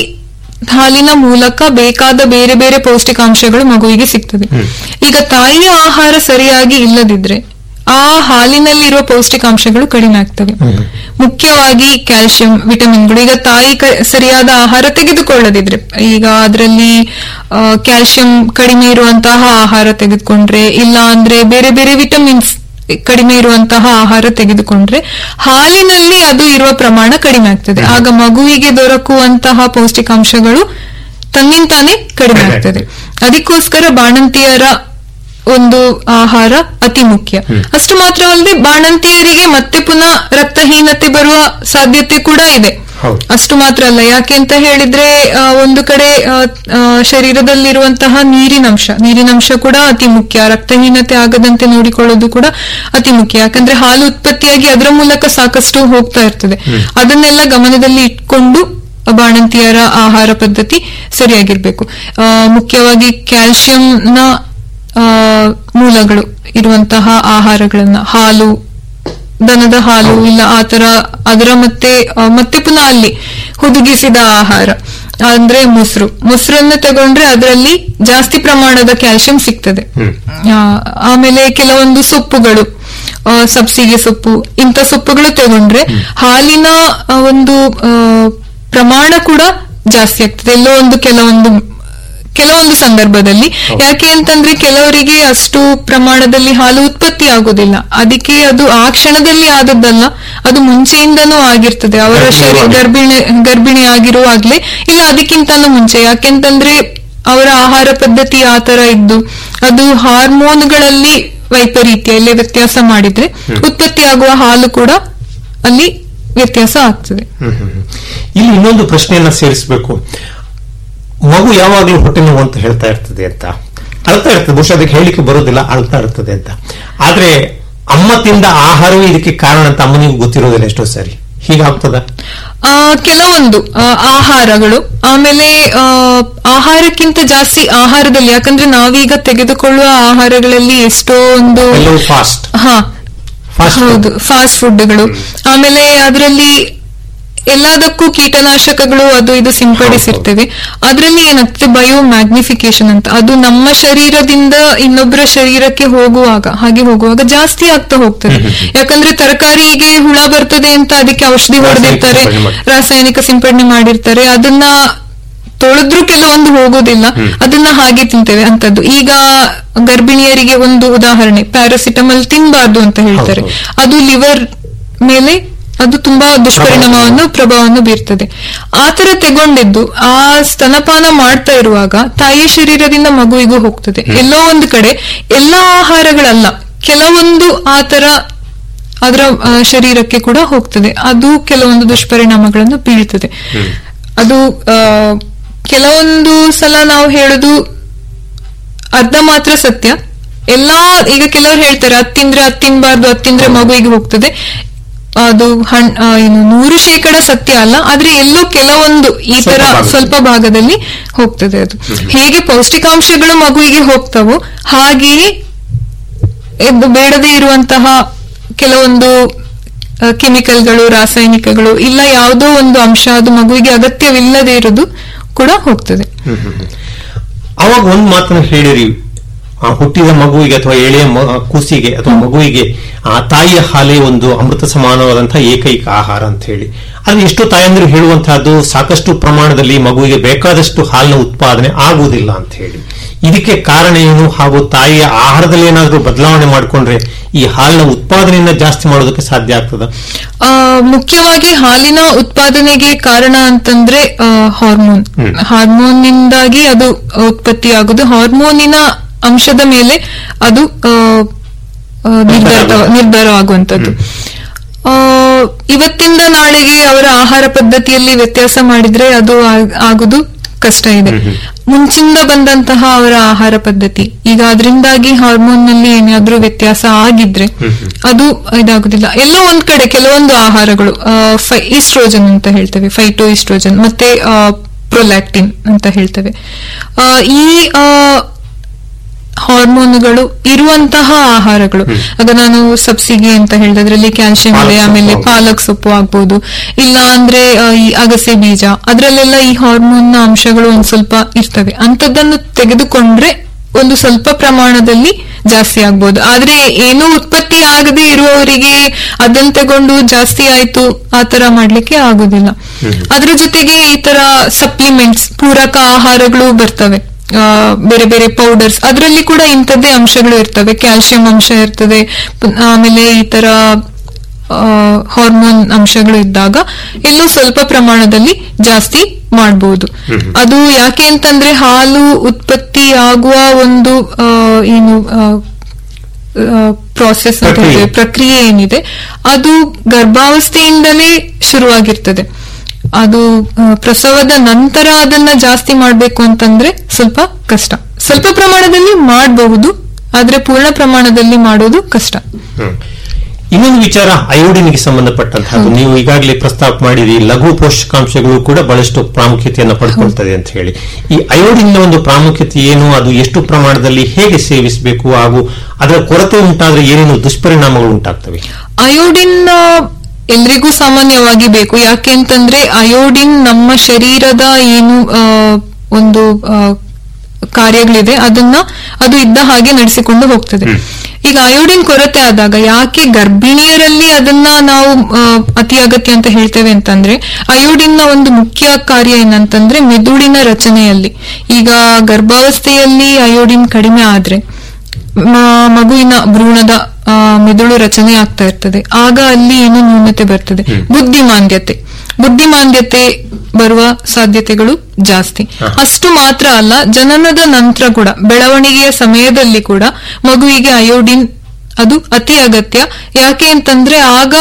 [SPEAKER 4] ಹಾಲಿನ ಮೂಲಕ ಬೇಕಾದ ಬೇರೆ ಬೇರೆ ಪೌಷ್ಟಿಕಾಂಶಗಳು ಮಗುವಿಗೆ ಸಿಗ್ತದೆ ಈಗ ತಾಯಿಯ ಆಹಾರ ಸರಿಯಾಗಿ ಇಲ್ಲದಿದ್ರೆ ಆ ಹಾಲಿನಲ್ಲಿರುವ ಪೌಷ್ಟಿಕಾಂಶಗಳು ಕಡಿಮೆ ಆಗ್ತವೆ ಮುಖ್ಯವಾಗಿ ಕ್ಯಾಲ್ಸಿಯಂ ವಿಟಮಿನ್ಗಳು ಈಗ ತಾಯಿ ಕ- ಸರಿಯಾದ ಆಹಾರ ತೆಗೆದುಕೊಳ್ಳದಿದ್ರೆ ಈಗ ಅದರಲ್ಲಿ ಕ್ಯಾಲ್ಸಿಯಂ ಕಡಿಮೆ ಇರುವಂತಹ ಆಹಾರ ತೆಗೆದುಕೊಂಡ್ರೆ ಇಲ್ಲ ಅಂದ್ರೆ ಬೇರೆ ಬೇರೆ ವಿಟಮಿನ್ಸ್ ಕಡಿಮೆ ಇರುವಂತಹ ಆಹಾರ ತೆಗೆದುಕೊಂಡ್ರೆ ಹಾಲಿನಲ್ಲಿ ಅದು ಇರುವ ಪ್ರಮಾಣ ಕಡಿಮೆ ಆಗ್ತದೆ ಆಗ ಮಗುವಿಗೆ ದೊರಕುವಂತಹ ಪೌಷ್ಟಿಕಾಂಶಗಳು ತನ್ನಿಂತಾನೇ ಕಡಿಮೆ ಆಗ್ತದೆ ಅದಕ್ಕೋಸ್ಕರ ಬಾಣಂತಿಯರ ಒಂದು ಆಹಾರ ಅತಿ ಮುಖ್ಯ ಅಷ್ಟು ಮಾತ್ರವಲ್ಲದೆ ಬಾಣಂತಿಯರಿಗೆ ಮತ್ತೆ ಪುನಃ ರಕ್ತಹೀನತೆ ಬರುವ ಸಾಧ್ಯತೆ ಕೂಡ ಇದೆ
[SPEAKER 3] ಹೌದು.
[SPEAKER 4] ಅಷ್ಟು ಮಾತ್ರ ಅಲ್ಲ ಯಾಕೆ ಅಂತ ಹೇಳಿದ್ರೆ ಆ, ಒಂದು ಕಡೆ ಆ, ಆ, ಶರೀರದಲ್ಲಿರುವಂತಹ ನೀರಿನಂಶ ನೀರಿನಂಶ ಕೂಡ ಅತಿ ಮುಖ್ಯ ರಕ್ತಹೀನತೆ ಆಗದಂತೆ ನೋಡಿಕೊಳ್ಳೋದು ಕೂಡ ಅತಿ ಮುಖ್ಯ ಯಾಕಂದ್ರೆ ಹಾಲು ಉತ್ಪತ್ತಿಯಾಗಿ ಅದರ ಮೂಲಕ ಸಾಕಷ್ಟು ಹೋಗ್ತಾ ಇರ್ತದೆ ಅದನ್ನೆಲ್ಲ ಗಮನದಲ್ಲಿ ಇಟ್ಕೊಂಡು ಬಾಣಂತಿಯರ ಆಹಾರ ಪದ್ಧತಿ ಸರಿಯಾಗಿರ್ಬೇಕು ಆ, ಮುಖ್ಯವಾಗಿ ಕ್ಯಾಲ್ಸಿಯಂನ ಆ, ಮೂಲಗಳು ಇರುವಂತಹ ಆಹಾರಗಳನ್ನ ಹಾಲು ದನದ ಹಾಲು ಇಲ್ಲ ಆತರ ಅದರ ಮತ್ತೆ ಆ, ಮತ್ತೆ ಪುನಃ ಅಲ್ಲಿ ಹುದುಗಿಸಿದ ಆಹಾರ ಅಂದ್ರೆ ಮೊಸರು ಮೊಸರನ್ನ ತಗೊಂಡ್ರೆ ಅದರಲ್ಲಿ ಜಾಸ್ತಿ ಪ್ರಮಾಣದ ಕ್ಯಾಲ್ಸಿಯಂ ಸಿಗ್ತದೆ ಆ, ಆಮೇಲೆ ಕೆಲವೊಂದು ಸೊಪ್ಪುಗಳು ಆ, ಸಬ್ಸಿಗೆ ಸೊಪ್ಪು ಇಂಥ ಸೊಪ್ಪುಗಳು ತಗೊಂಡ್ರೆ ಹಾಲಿನ ಆ, ಒಂದು ಆ, ಪ್ರಮಾಣ ಕೂಡ ಜಾಸ್ತಿ ಆಗ್ತದೆ ಎಲ್ಲೋ ಒಂದು ಕೆಲವೊಂದು ಕೆಲವೊಂದು ಸಂದರ್ಭದಲ್ಲಿ ಯಾಕೆ ಅಂತಂದ್ರೆ ಕೆಲವರಿಗೆ ಅಷ್ಟು ಪ್ರಮಾಣದಲ್ಲಿ ಹಾಲು ಉತ್ಪತ್ತಿ ಆಗುದಿಲ್ಲ ಅದಕ್ಕೆ ಅದು ಆ ಕ್ಷಣದಲ್ಲಿ ಆದದ್ದಲ್ಲ ಅದು ಮುಂಚೆಯಿಂದನೂ ಆಗಿರ್ತದೆ ಅವರ ಶರೀರ
[SPEAKER 3] ಗರ್ಭಿಣಿಯಾಗಿ.
[SPEAKER 4] ಗರ್ಭಿಣಿ ಗರ್ಭಿಣಿ ಆಗಿರುವಾಗ್ಲೇ ಇಲ್ಲ ಅದಕ್ಕಿಂತನೂ ಮುಂಚೆ ಯಾಕೆಂತಂದ್ರೆ ಅವರ ಆಹಾರ ಪದ್ಧತಿ ಆ ತರ ಇದ್ದು ಅದು ಹಾರ್ಮೋನ್ಗಳಲ್ಲಿ ವೈಪರೀತ್ಯ ಇಲ್ಲಿ ವ್ಯತ್ಯಾಸ ಮಾಡಿದ್ರೆ ಉತ್ಪತ್ತಿಯಾಗುವ ಹಾಲು ಕೂಡ ಅಲ್ಲಿ ವ್ಯತ್ಯಾಸ ಆಗ್ತದೆ
[SPEAKER 3] ಹ್ಮ್, ಹ್ಮ್, ಹ್ಮ್. ಇಲ್ಲಿ ಇನ್ನೊಂದು ಪ್ರಶ್ನೆಯನ್ನ ಸೇರಿಸಬೇಕು ಮಗು ಯಾವಾಗಲೂ ಹೊಟ್ಟೆ ನೋವು ಅಂತ ಹೇಳ್ತಾ ಇರ್ತದೆ ಅಂತ ಅಳ್ತಾ ಇರ್ತದೆ ಬಹುಶಃ ಅದಕ್ಕೆ ಹೇಳಿಕೆ ಬರೋದಿಲ್ಲ ಅಳ್ತಾ ಇರ್ತದೆ ಅಂತ ಆದ್ರೆ ಅಮ್ಮ ತಿಂದ ಆಹಾರವೇ ಇದಕ್ಕೆ ಕಾರಣ ಅಂತ ಅಮ್ಮನಿಗೂ ಗೊತ್ತಿರೋದಿಲ್ಲ ಎಷ್ಟೋ ಸರಿ ಹೀಗಾಗ್ತದ
[SPEAKER 4] ಆ, ಕೆಲವೊಂದು ಆ, ಆಹಾರಗಳು ಆಮೇಲೆ ಆ, ಆಹಾರಕ್ಕಿಂತ ಜಾಸ್ತಿ ಆಹಾರದಲ್ಲಿ ಯಾಕಂದ್ರೆ ನಾವೀಗ ತೆಗೆದುಕೊಳ್ಳುವ ಆಹಾರಗಳಲ್ಲಿ ಎಷ್ಟೋ ಒಂದು
[SPEAKER 3] ಎಲ್ಲವೂ ಫಾಸ್ಟ್
[SPEAKER 4] ಹಾ
[SPEAKER 3] Fast food.
[SPEAKER 4] ಹೌದು ಫಾಸ್ಟ್ ಫುಡ್ಗಳು ಆಮೇಲೆ ಅದರಲ್ಲಿ ಎಲ್ಲದಕ್ಕೂ ಕೀಟನಾಶಕಗಳು ಅದು ಇದು ಸಿಂಪಡಿಸಿರ್ತೇವೆ ಅದರಲ್ಲಿ ಏನಾಗ್ತದೆ ಬಯೋ ಮ್ಯಾಗ್ನಿಫಿಕೇಶನ್ ಅಂತ ಅದು ನಮ್ಮ ಶರೀರದಿಂದ ಇನ್ನೊಬ್ಬರ ಶರೀರಕ್ಕೆ ಹೋಗುವಾಗ ಹಾಗೆ ಹೋಗುವಾಗ ಜಾಸ್ತಿ ಆಗ್ತಾ ಹೋಗ್ತದೆ ಯಾಕಂದ್ರೆ ತರಕಾರಿಗೆ ಹುಳ ಬರ್ತದೆ ಅಂತ ಅದಕ್ಕೆ ಔಷಧಿ
[SPEAKER 3] ರಾಸಾಯನಿಕ
[SPEAKER 4] ಹೊಡೆದಿರ್ತಾರೆ
[SPEAKER 3] ಸಿಂಪಡಣೆ ಮಾಡ್ತಾರೆ.
[SPEAKER 4] ರಾಸಾಯನಿಕ ಸಿಂಪಡಣೆ ಮಾಡಿರ್ತಾರೆ ಅದನ್ನ ತೊಳೆದ್ರೂ ಕೆಲವೊಂದು ಹೋಗೋದಿಲ್ಲ ಅದನ್ನ ಹಾಗೆ ತಿಂತೇವೆ ಅಂತದ್ದು ಈಗ ಗರ್ಭಿಣಿಯರಿಗೆ ಒಂದು ಉದಾಹರಣೆ ಪ್ಯಾರಾಸಿಟಮಲ್ ತಿನ್ಬಾರ್ದು ಅಂತ ಹೇಳ್ತಾರೆ
[SPEAKER 3] ಹೌದು.
[SPEAKER 4] ಅದು ಲಿವರ್ ಮೇಲೆ ಅದು ತುಂಬಾ ದುಷ್ಪರಿಣಾಮವನ್ನು ಪ್ರಭಾವವನ್ನು ಬೀರ್ತದೆ ಆ ತರ ತಗೊಂಡಿದ್ದು ಆ ಸ್ತನಪಾನ ಮಾಡ್ತಾ ಇರುವಾಗ ತಾಯಿಯ ಶರೀರದಿಂದ ಮಗುವಿಗೂ ಹೋಗ್ತದೆ ಎಲ್ಲೋ ಒಂದು ಕಡೆ ಎಲ್ಲಾ ಆಹಾರಗಳಲ್ಲ ಕೆಲವೊಂದು ಆ ತರ ಅದರ ಆ, ಶರೀರಕ್ಕೆ ಕೂಡ ಹೋಗ್ತದೆ ಅದು ಕೆಲವೊಂದು ದುಷ್ಪರಿಣಾಮಗಳನ್ನು ಬೀಳ್ತದೆ ಅದು ಆ, ಕೆಲವೊಂದು ಸಲ ನಾವು ಹೇಳುದು ಅರ್ಧ ಮಾತ್ರ ಸತ್ಯ ಎಲ್ಲಾ ಈಗ ಕೆಲವರು ಹೇಳ್ತಾರೆ ಅತ್ತಿಂದ್ರೆ ಅತ್ತಿನ್ಬಾರ್ದು ಅತ್ತಿಂದ್ರೆ ಮಗುವಿಗೆ ಹೋಗ್ತದೆ ಅದು ಹಣ್ ಆ, ಏನು ನೂರು ಶೇಕಡ ಸತ್ಯ ಅಲ್ಲ ಆದ್ರೆ ಎಲ್ಲೋ ಕೆಲವೊಂದು ಈ
[SPEAKER 3] ಸ್ವಲ್ಪ
[SPEAKER 4] ತರ
[SPEAKER 3] ಭಾಗದಲ್ಲಿ.
[SPEAKER 4] ಸ್ವಲ್ಪ ಭಾಗದಲ್ಲಿ ಹೋಗ್ತದೆ ಅದು ಹೇಗೆ ಪೌಷ್ಟಿಕಾಂಶಗಳು ಮಗುವಿಗೆ ಹೋಗ್ತಾವೋ ಹಾಗೆಯೇ ಇದು ಬೇಡದೇ ಇರುವಂತಹ ಕೆಲವೊಂದು ಆ, ಕೆಮಿಕಲ್ಗಳು ರಾಸಾಯನಿಕಗಳು ಇಲ್ಲ ಯಾವುದೋ ಒಂದು ಅಂಶ ಅದು ಮಗುವಿಗೆ ಅಗತ್ಯವಿಲ್ಲದೆ ಇರುವುದು ಕೂಡ ಹೋಗ್ತದೆ
[SPEAKER 3] ಅವಾಗ ಒಂದ್ ಮಾತನ್ನ ಹೇಳಿರಿ ಆ ಹುಟ್ಟಿದ ಮಗುವಿಗೆ ಅಥವಾ ಎಳೆಯ ಮ- ಕೂಸಿಗೆ ಅಥವಾ ಮಗುವಿಗೆ ಆ ತಾಯಿಯ ಹಾಲೇ ಒಂದು ಅಮೃತ ಸಮಾನವಾದಂತಹ ಏಕೈಕ ಆಹಾರ ಅಂತ ಹೇಳಿ ಆದ್ರೆ ಎಷ್ಟೋ ತಾಯಂದಿರು ಹೇಳುವಂತಹದ್ದು ಸಾಕಷ್ಟು ಪ್ರಮಾಣದಲ್ಲಿ ಮಗುವಿಗೆ ಬೇಕಾದಷ್ಟು ಹಾಲಿನ ಉತ್ಪಾದನೆ ಆಗುವುದಿಲ್ಲ ಅಂತ ಹೇಳಿ ಇದಕ್ಕೆ ಕಾರಣ ಏನು ಹಾಗೂ ತಾಯಿಯ ಆಹಾರದಲ್ಲಿ ಏನಾದರೂ ಬದಲಾವಣೆ ಮಾಡಿಕೊಂಡ್ರೆ ಈ ಹಾಲಿನ ಉತ್ಪಾದನೆಯನ್ನ ಜಾಸ್ತಿ ಮಾಡೋದಕ್ಕೆ ಸಾಧ್ಯ ಆಗ್ತದ
[SPEAKER 4] ಆ, ಮುಖ್ಯವಾಗಿ ಹಾಲಿನ ಉತ್ಪಾದನೆಗೆ ಕಾರಣ ಅಂತಂದ್ರೆ ಆ, ಹಾರ್ಮೋನ್ ಹಾರ್ಮೋನ್ನಿಂದಾಗಿ ಅದು ಉತ್ಪತ್ತಿ ಆಗುದು ಹಾರ್ಮೋನಿನ ಅಂಶದ ಮೇಲೆ ಅದು ಆ, ಆ, ನಿರ್ಧಾರ ನಿರ್ಧಾರವಾಗುವಂತದ್ದು ಆ, ಇವತ್ತಿಂದ ನಾಳೆಗೆ ಅವರ ಆಹಾರ ಪದ್ಧತಿಯಲ್ಲಿ ವ್ಯತ್ಯಾಸ ಮಾಡಿದ್ರೆ ಅದು ಆಗ್- ಆಗುದು ಕಷ್ಟ ಇದೆ ಮುಂಚಿಂದ ಬಂದಂತಹ ಅವರ ಆಹಾರ ಪದ್ಧತಿ ಈಗ ಅದರಿಂದಾಗಿ ಹಾರ್ಮೋನ್ ನಲ್ಲಿ ಏನಾದ್ರೂ ವ್ಯತ್ಯಾಸ ಆಗಿದ್ರೆ ಅದು ಇದಾಗುದಿಲ್ಲ ಎಲ್ಲೋ ಒಂದ್ ಕಡೆ ಕೆಲವೊಂದು ಆಹಾರಗಳು ಈಸ್ಟ್ರೋಜನ್ ಅಂತ ಹೇಳ್ತೇವೆ ಫೈಟೋ ಈಸ್ಟ್ರೋಜನ್ ಮತ್ತೆ ಪ್ರೊಲ್ಯಾಕ್ಟಿನ್ ಅಂತ ಹೇಳ್ತೇವೆ ಆ, ಈ ಆ, ಹಾರ್ಮೋನ್ಗಳು ಇರುವಂತಹ ಆಹಾರಗಳು ಆಗ ನಾನು ಸಬ್ಸಿಗೆ ಅಂತ ಹೇಳಿದ್ರೆ ಅದರಲ್ಲಿ ಕ್ಯಾಲ್ಸಿಯಂ ಇದೆ
[SPEAKER 3] ಪಾಲಕ್
[SPEAKER 4] ಆಮೇಲೆ
[SPEAKER 3] ಸೊಪ್ಪು
[SPEAKER 4] ಪಾಲಕ್ ಸೊಪ್ಪು ಆಗ್ಬೋದು ಇಲ್ಲ ಅಂದ್ರೆ ಆ, ಈ ಅಗಸೆ ಬೀಜ ಅದರಲ್ಲೆಲ್ಲ ಈ ಹಾರ್ಮೋನ್ ನ ಅಂಶಗಳು ಒಂದ್ ಸ್ವಲ್ಪ ಇರ್ತವೆ ಅಂತದನ್ನು ತೆಗೆದುಕೊಂಡ್ರೆ ಒಂದು ಸ್ವಲ್ಪ ಪ್ರಮಾಣದಲ್ಲಿ ಜಾಸ್ತಿ ಆಗ್ಬೋದು ಆದ್ರೆ ಏನೂ ಉತ್ಪತ್ತಿ ಆಗದೆ ಇರುವವರಿಗೆ ಅದನ್ನ ತಗೊಂಡು ಜಾಸ್ತಿ ಆಯ್ತು ಆ ತರ ಮಾಡ್ಲಿಕ್ಕೆ ಆಗುದಿಲ್ಲ ಅದ್ರ ಜೊತೆಗೆ ಈ ತರ ಸಪ್ಲಿಮೆಂಟ್ಸ್ ಪೂರಕ ಆಹಾರಗಳು ಬರ್ತವೆ ಆ, ಬೇರೆ ಬೇರೆ ಪೌಡರ್ಸ್ ಅದರಲ್ಲಿ ಕೂಡ ಇಂಥದ್ದೇ ಅಂಶಗಳು ಇರ್ತವೆ ಕ್ಯಾಲ್ಸಿಯಂ ಅಂಶ ಇರ್ತದೆ ಪ- ಆಮೇಲೆ ಈ ತರ ಹಾರ್ಮೋನ್ ಅಂಶಗಳು ಇದ್ದಾಗ ಎಲ್ಲೋ ಸ್ವಲ್ಪ ಪ್ರಮಾಣದಲ್ಲಿ ಜಾಸ್ತಿ ಮಾಡಬಹುದು ಅದು ಯಾಕೆ ಅಂತಂದ್ರೆ ಹಾಲು ಉತ್ಪತ್ತಿ ಆಗುವ ಒಂದು ಆ, ಏನು ಪ್ರಾಸೆಸ್ ಅಂತ
[SPEAKER 3] ಪ್ರಕ್ರಿಯೆ.
[SPEAKER 4] ಹೇಳ್ತೇವೆ ಪ್ರಕ್ರಿಯೆ ಏನಿದೆ ಅದು ಗರ್ಭಾವಸ್ಥೆಯಿಂದಲೇ ಶುರುವಾಗಿರ್ತದೆ ಅದು ಆ, ಪ್ರಸವದ ನಂತರ ಅದನ್ನ ಜಾಸ್ತಿ ಮಾಡ್ಬೇಕು ಅಂತಂದ್ರೆ ಸ್ವಲ್ಪ ಕಷ್ಟ ಸ್ವಲ್ಪ ಪ್ರಮಾಣದಲ್ಲಿ ಮಾಡಬಹುದು ಆದ್ರೆ ಪೂರ್ಣ ಪ್ರಮಾಣದಲ್ಲಿ ಮಾಡೋದು ಕಷ್ಟ
[SPEAKER 3] ಹ್ಮ್. ಇನ್ನೊಂದು ವಿಚಾರ ಅಯೋಡಿನ್ಗೆ ಸಂಬಂಧಪಟ್ಟಂತಹದ್ದು ನೀವು ಈಗಾಗಲೇ ಪ್ರಸ್ತಾಪ ಮಾಡಿರಿ ಲಘು ಪೋಷಕಾಂಶಗಳು ಕೂಡ ಬಹಳಷ್ಟು ಪ್ರಾಮುಖ್ಯತೆಯನ್ನು ಪಡ್ಕೊಳ್ತದೆ ಅಂತ ಹೇಳಿ ಈ ಅಯೋಡಿನ್ ಒಂದು ಪ್ರಾಮುಖ್ಯತೆ ಏನು ಅದು ಎಷ್ಟು ಪ್ರಮಾಣದಲ್ಲಿ ಹೇಗೆ ಸೇವಿಸಬೇಕು ಹಾಗೂ ಅದರ ಕೊರತೆ ಉಂಟಾದ್ರೆ ಏನೇನು ದುಷ್ಪರಿಣಾಮಗಳು ಉಂಟಾಗ್ತವೆ
[SPEAKER 4] ಅಯೋಡಿನ್ ಆ, ಎಲ್ರಿಗೂ ಸಾಮಾನ್ಯವಾಗಿ ಬೇಕು ಯಾಕೆ ಅಂತಂದ್ರೆ ಅಯೋಡಿನ್ ನಮ್ಮ ಶರೀರದ ಏನು ಆ, ಒಂದು ಆ, ಕಾರ್ಯಗಳಿದೆ ಅದನ್ನ ಅದು ಇದ್ದ ಹಾಗೆ ನಡೆಸಿಕೊಂಡು ಹೋಗ್ತದೆ ಈಗ ಅಯೋಡಿನ್ ಕೊರತೆ ಆದಾಗ ಯಾಕೆ ಗರ್ಭಿಣಿಯರಲ್ಲಿ ಅದನ್ನ ನಾವು ಆ, ಅತಿ ಅಗತ್ಯ ಅಂತ ಹೇಳ್ತೇವೆ ಅಂತಂದ್ರೆ ಅಯೋಡಿನ್ ನ ಒಂದು ಮುಖ್ಯ ಕಾರ್ಯ ಏನಂತಂದ್ರೆ ಮೆದುಳಿನ ರಚನೆಯಲ್ಲಿ ಈಗ ಗರ್ಭಾವಸ್ಥೆಯಲ್ಲಿ ಅಯೋಡಿನ್ ಕಡಿಮೆ ಆದ್ರೆ ಮ- ಮಗುವಿನ ಭ್ರೂಣದ ಆ, ಮೆದುಳು ರಚನೆ ಆಗ್ತಾ ಇರ್ತದೆ ಆಗ ಅಲ್ಲಿ ಏನು ನ್ಯೂನತೆ ಬರ್ತದೆ ಬುದ್ಧಿಮಾಂದ್ಯತೆ ಬುದ್ಧಿಮಾಂದ್ಯತೆ ಬರುವ ಸಾಧ್ಯತೆಗಳು ಜಾಸ್ತಿ ಅಷ್ಟು ಮಾತ್ರ ಅಲ್ಲ ಜನನದ ನಂತರ ಕೂಡ ಬೆಳವಣಿಗೆಯ ಸಮಯದಲ್ಲಿ ಕೂಡ ಮಗುವಿಗೆ ಅಯೋಡಿನ್ ಅದು ಅತಿ ಅಗತ್ಯ ಯಾಕೆ ಅಂತಂದ್ರೆ ಆಗ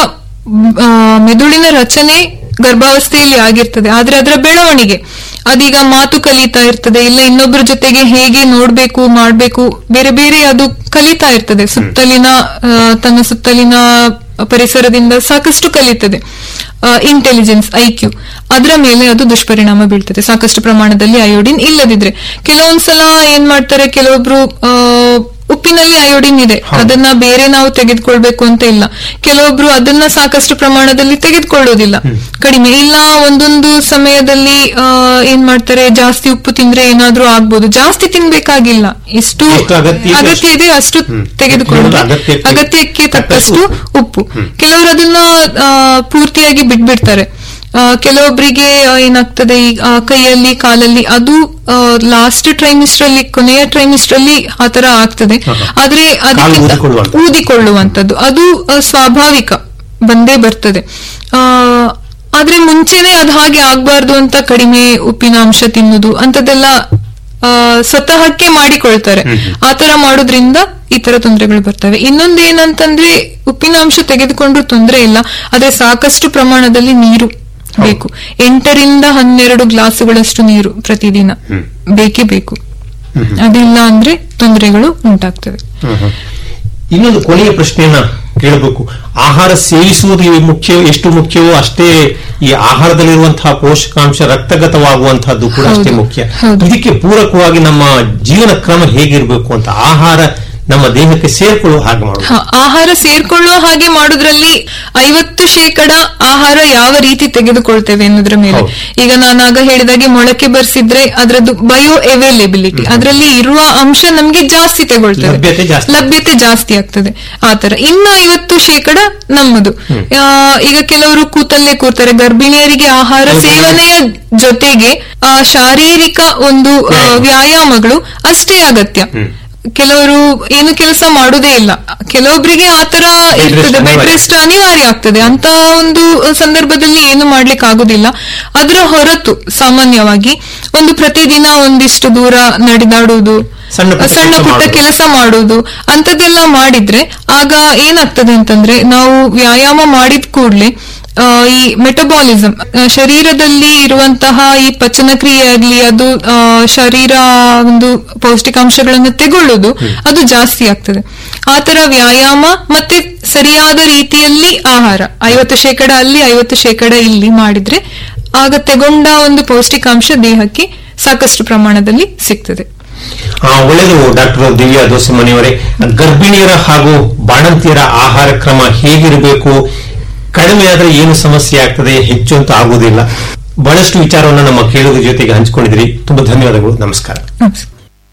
[SPEAKER 4] ಆ, ಮೆದುಳಿನ ರಚನೆ ಗರ್ಭಾವಸ್ಥೆಯಲ್ಲಿ ಆಗಿರ್ತದೆ ಆದ್ರೆ ಅದರ ಬೆಳವಣಿಗೆ ಅದೀಗ ಮಾತು ಕಲಿತಾ ಇರ್ತದೆ ಇಲ್ಲ ಇನ್ನೊಬ್ಬರ ಜೊತೆಗೆ ಹೇಗೆ ನೋಡ್ಬೇಕು ಮಾಡ್ಬೇಕು ಬೇರೆ ಬೇರೆ ಅದು ಕಲಿತಾ ಇರ್ತದೆ ಸುತ್ತಲಿನ ಆ, ತನ್ನ ಸುತ್ತಲಿನ ಪರಿಸರದಿಂದ ಸಾಕಷ್ಟು ಕಲಿತದೆ ಇಂಟೆಲಿಜೆನ್ಸ್ ಐಕ್ಯೂ ಅದರ ಮೇಲೆ ಅದು ದುಷ್ಪರಿಣಾಮ ಬೀಳ್ತದೆ ಸಾಕಷ್ಟು ಪ್ರಮಾಣದಲ್ಲಿ ಅಯೋಡಿನ್ ಇಲ್ಲದಿದ್ರೆ ಕೆಲವೊಂದ್ಸಲ ಏನ್ ಮಾಡ್ತಾರೆ ಕೆಲವೊಬ್ರು ಆ, ಉಪ್ಪಿನಲ್ಲಿ ಅಯೋಡಿನ್ ಇದೆ ಅದನ್ನ ಬೇರೆ ನಾವು ತೆಗೆದುಕೊಳ್ಬೇಕು ಅಂತ ಇಲ್ಲ ಕೆಲವೊಬ್ರು ಅದನ್ನ ಸಾಕಷ್ಟು ಪ್ರಮಾಣದಲ್ಲಿ ತೆಗೆದುಕೊಳ್ಳೋದಿಲ್ಲ ಕಡಿಮೆ ಇಲ್ಲ ಒಂದೊಂದು ಸಮಯದಲ್ಲಿ ಆ, ಏನ್ ಮಾಡ್ತಾರೆ ಜಾಸ್ತಿ ಉಪ್ಪು ತಿಂದ್ರೆ ಏನಾದ್ರೂ ಆಗ್ಬೋದು ಜಾಸ್ತಿ ತಿನ್ಬೇಕಾಗಿಲ್ಲ ಎಷ್ಟು
[SPEAKER 3] ಎಷ್ಟು ಅಗತ್ಯ ಇದೆ
[SPEAKER 4] ಅಗತ್ಯ ಇದೆ ಅಷ್ಟು
[SPEAKER 3] ಹ್ಮ್.
[SPEAKER 4] ತೆಗೆದುಕೊಳ್ಳೋದು
[SPEAKER 3] ಅಗತ್ಯಕ್ಕೆ-
[SPEAKER 4] ಅಗತ್ಯಕ್ಕೆ ತಕ್ಕಷ್ಟು
[SPEAKER 3] ತಕ್ಕಷ್ಟು
[SPEAKER 4] ಉಪ್ಪು ಕೆಲವರು ಅದನ್ನ ಆ, ಪೂರ್ತಿಯಾಗಿ ಬಿಟ್ಬಿಡ್ತಾರೆ ಆ, ಕೆಲವೊಬ್ಬರಿಗೆ ಆ, ಏನಾಗ್ತದೆ ಈ ಆ, ಕೈಯಲ್ಲಿ ಕಾಲಲ್ಲಿ ಅದು ಲಾಸ್ಟ್ ಟ್ರೈಮಿಸ್ಟರ್ ಅಲ್ಲಿ ಕೊನೆಯ ಟ್ರೈಮಿಸ್ಟರ್ ಅಲ್ಲಿ ಆತರ ಆಗ್ತದೆ ಆದ್ರೆ ಅದಕ್ಕೆ
[SPEAKER 3] ಊದಿಕೊಳ್ಳುವಂಥದ್ದು.
[SPEAKER 4] ಊದಿಕೊಳ್ಳುವಂತದ್ದು ಅದು ಆ, ಸ್ವಾಭಾವಿಕ ಬಂದೇ ಬರ್ತದೆ ಆ, ಆದ್ರೆ ಮುಂಚೆನೆ ಅದು ಹಾಗೆ ಆಗ್ಬಾರ್ದು ಅಂತ ಕಡಿಮೆ ಉಪ್ಪಿನ ಅಂಶ ತಿನ್ನುದು ಅಂತದೆಲ್ಲ ಆ, ಸ್ವತಃಕ್ಕೆ ಮಾಡಿಕೊಳ್ತಾರೆ ಆತರ ಮಾಡೋದ್ರಿಂದ ಈ ತರ ತೊಂದರೆಗಳು ಬರ್ತವೆ ಇನ್ನೊಂದು ಏನಂತಂದ್ರೆ ಉಪ್ಪಿನ ಅಂಶ ತೆಗೆದುಕೊಂಡ್ರು ತೊಂದರೆ ಇಲ್ಲ ಆದ್ರೆ ಸಾಕಷ್ಟು ಪ್ರಮಾಣದಲ್ಲಿ ನೀರು ಬೇಕು ಎಂಟರಿಂದ ಹನ್ನೆರಡು ಗ್ಲಾಸುಗಳಷ್ಟು ನೀರು ಪ್ರತಿದಿನ ಬೇಕೇ ಬೇಕು ಅದಿಲ್ಲ ಅಂದ್ರೆ ತೊಂದರೆಗಳು ಉಂಟಾಗ್ತವೆ
[SPEAKER 3] ಇನ್ನೊಂದು ಕೊನೆಯ ಪ್ರಶ್ನೆಯನ್ನ ಕೇಳಬೇಕು ಆಹಾರ ಸೇವಿಸುವುದು ಇವು ಮುಖ್ಯ ಎಷ್ಟು ಮುಖ್ಯವೋ ಅಷ್ಟೇ ಈ ಆಹಾರದಲ್ಲಿರುವಂತಹ ಪೋಷಕಾಂಶ ರಕ್ತಗತವಾಗುವಂತಹದ್ದು ಕೂಡ ಅಷ್ಟೇ
[SPEAKER 4] ಹೌದು,
[SPEAKER 3] ಮುಖ್ಯ
[SPEAKER 4] ಹೌದು.
[SPEAKER 3] ಇದಕ್ಕೆ ಪೂರಕವಾಗಿ ನಮ್ಮ ಜೀವನ ಕ್ರಮ ಹೇಗಿರಬೇಕು ಅಂತ ಆಹಾರ ನಮ್ಮ ದೇಹಕ್ಕೆ ಸೇರ್ಕೊಳ್ಳುವ ಹಾಗೆ ಮಾಡುವುದು
[SPEAKER 4] ಹ, ಆಹಾರ ಸೇರ್ಕೊಳ್ಳೋ ಹಾಗೆ ಮಾಡೋದ್ರಲ್ಲಿ ಐವತ್ತು ಶೇಕಡ ಆಹಾರ ಯಾವ ರೀತಿ ತೆಗೆದುಕೊಳ್ತೇವೆ ಅನ್ನೋದ್ರ ಮೇಲೆ
[SPEAKER 3] ಹೌದು.
[SPEAKER 4] ಈಗ ನಾನಾಗ ಹೇಳಿದಾಗೆ ಮೊಳಕೆ ಬರ್ಸಿದ್ರೆ ಅದರದ್ದು ಬಯೋ ಅವೈಲೇಬಿಲಿಟಿ ಅದರಲ್ಲಿ ಇರುವ ಅಂಶ ನಮ್ಗೆ ಜಾಸ್ತಿ ತಗೊಳ್ತದೆ
[SPEAKER 3] ಲಭ್ಯತೆ ಜಾಸ್ತಿ.
[SPEAKER 4] ಲಭ್ಯತೆ ಜಾಸ್ತಿ ಆಗ್ತದೆ ಆತರ ಇನ್ನು ಐವತ್ತು ಶೇಕಡ ನಮ್ಮದು ಆ, ಈಗ ಕೆಲವರು ಕೂತಲ್ಲೇ ಕೂರ್ತಾರೆ ಗರ್ಭಿಣಿಯರಿಗೆ ಆಹಾರ
[SPEAKER 3] ಹೌದು.
[SPEAKER 4] ಸೇವನೆಯ ಜೊತೆಗೆ ಆ, ಶಾರೀರಿಕ ಒಂದು ಆ,
[SPEAKER 3] ವ್ಯಾಯಾಮ.
[SPEAKER 4] ವ್ಯಾಯಾಮಗಳು ಅಷ್ಟೇ ಅಗತ್ಯ ಕೆಲವರು ಏನು ಕೆಲಸ ಮಾಡುವುದೇ ಇಲ್ಲ ಕೆಲವೊಬ್ಬರಿಗೆ ಆತರ
[SPEAKER 3] rest
[SPEAKER 4] ಇರ್ತದೆ ಬೆಡ್
[SPEAKER 3] ಅನಿವಾರ್ಯ.
[SPEAKER 4] ರೆಸ್ಟ್ ಅನಿವಾರ್ಯ ಆಗ್ತದೆ ಅಂತ ಒಂದು ಸಂದರ್ಭದಲ್ಲಿ ಏನು ಮಾಡ್ಲಿಕ್ಕೆ ಆಗುದಿಲ್ಲ ಅದರ ಹೊರತು ಸಾಮಾನ್ಯವಾಗಿ ಒಂದು ಪ್ರತಿದಿನ ಒಂದಿಷ್ಟು ದೂರ ನಡೆದಾಡುವುದು
[SPEAKER 3] ಸಣ್ಣ ಪುಟ್ಟ
[SPEAKER 4] ಸಣ್ಣ
[SPEAKER 3] ಕೆಲಸ
[SPEAKER 4] ಪುಟ್ಟ
[SPEAKER 3] ಮಾಡುವುದು.
[SPEAKER 4] ಕೆಲಸ ಮಾಡುವುದು ಅಂತದೆಲ್ಲ ಮಾಡಿದ್ರೆ ಆಗ ಏನಾಗ್ತದೆ ಅಂತಂದ್ರೆ ನಾವು ವ್ಯಾಯಾಮ ಮಾಡಿದ ಕೂಡ್ಲೆ ಆ, ಈ ಮೆಟಬಾಲಿಸಂ ಶರೀರದಲ್ಲಿ ಇರುವಂತಹ ಈ ಪಚನ ಕ್ರಿಯೆ ಆಗ್ಲಿ ಅದು ಆ, ಶರೀರ ಒಂದು ಪೌಷ್ಟಿಕಾಂಶಗಳನ್ನು ತೆಗೊಳ್ಳೋದು ಅದು ಜಾಸ್ತಿ ಆಗ್ತದೆ ಆತರ ವ್ಯಾಯಾಮ ಮತ್ತೆ ಸರಿಯಾದ ರೀತಿಯಲ್ಲಿ ಆಹಾರ ಐವತ್ತು ಶೇಕಡ ಅಲ್ಲಿ ಐವತ್ತು ಶೇಕಡ ಇಲ್ಲಿ ಮಾಡಿದ್ರೆ ಆಗ ತೆಗೊಂಡ ಒಂದು ಪೌಷ್ಟಿಕಾಂಶ ದೇಹಕ್ಕೆ ಸಾಕಷ್ಟು ಪ್ರಮಾಣದಲ್ಲಿ ಸಿಗ್ತದೆ
[SPEAKER 3] ಆ, ಒಳ್ಳೆಯದು ಡಾಕ್ಟರ್ ದಿವ್ಯಾ ದೋಸಮನಿಯವರೇ ಗರ್ಭಿಣಿಯರ ಹಾಗೂ ಬಾಣಂತಿಯರ ಆಹಾರ ಕ್ರಮ ಹೇಗಿರಬೇಕು ಕಡಿಮೆ ಆದ್ರೆ ಏನು ಸಮಸ್ಯೆ ಆಗ್ತದೆ ಹೆಚ್ಚು ಅಂತ ಆಗುವುದಿಲ್ಲ ಬಹಳಷ್ಟು ವಿಚಾರವನ್ನು ನಮ್ಮ ಕೇಳುಗರ ಜೊತೆಗೆ ಹಂಚಿಕೊಂಡಿದ್ರಿ ತುಂಬಾ ಧನ್ಯವಾದಗಳು ನಮಸ್ಕಾರ
[SPEAKER 4] ನಮಸ್ಕಾರ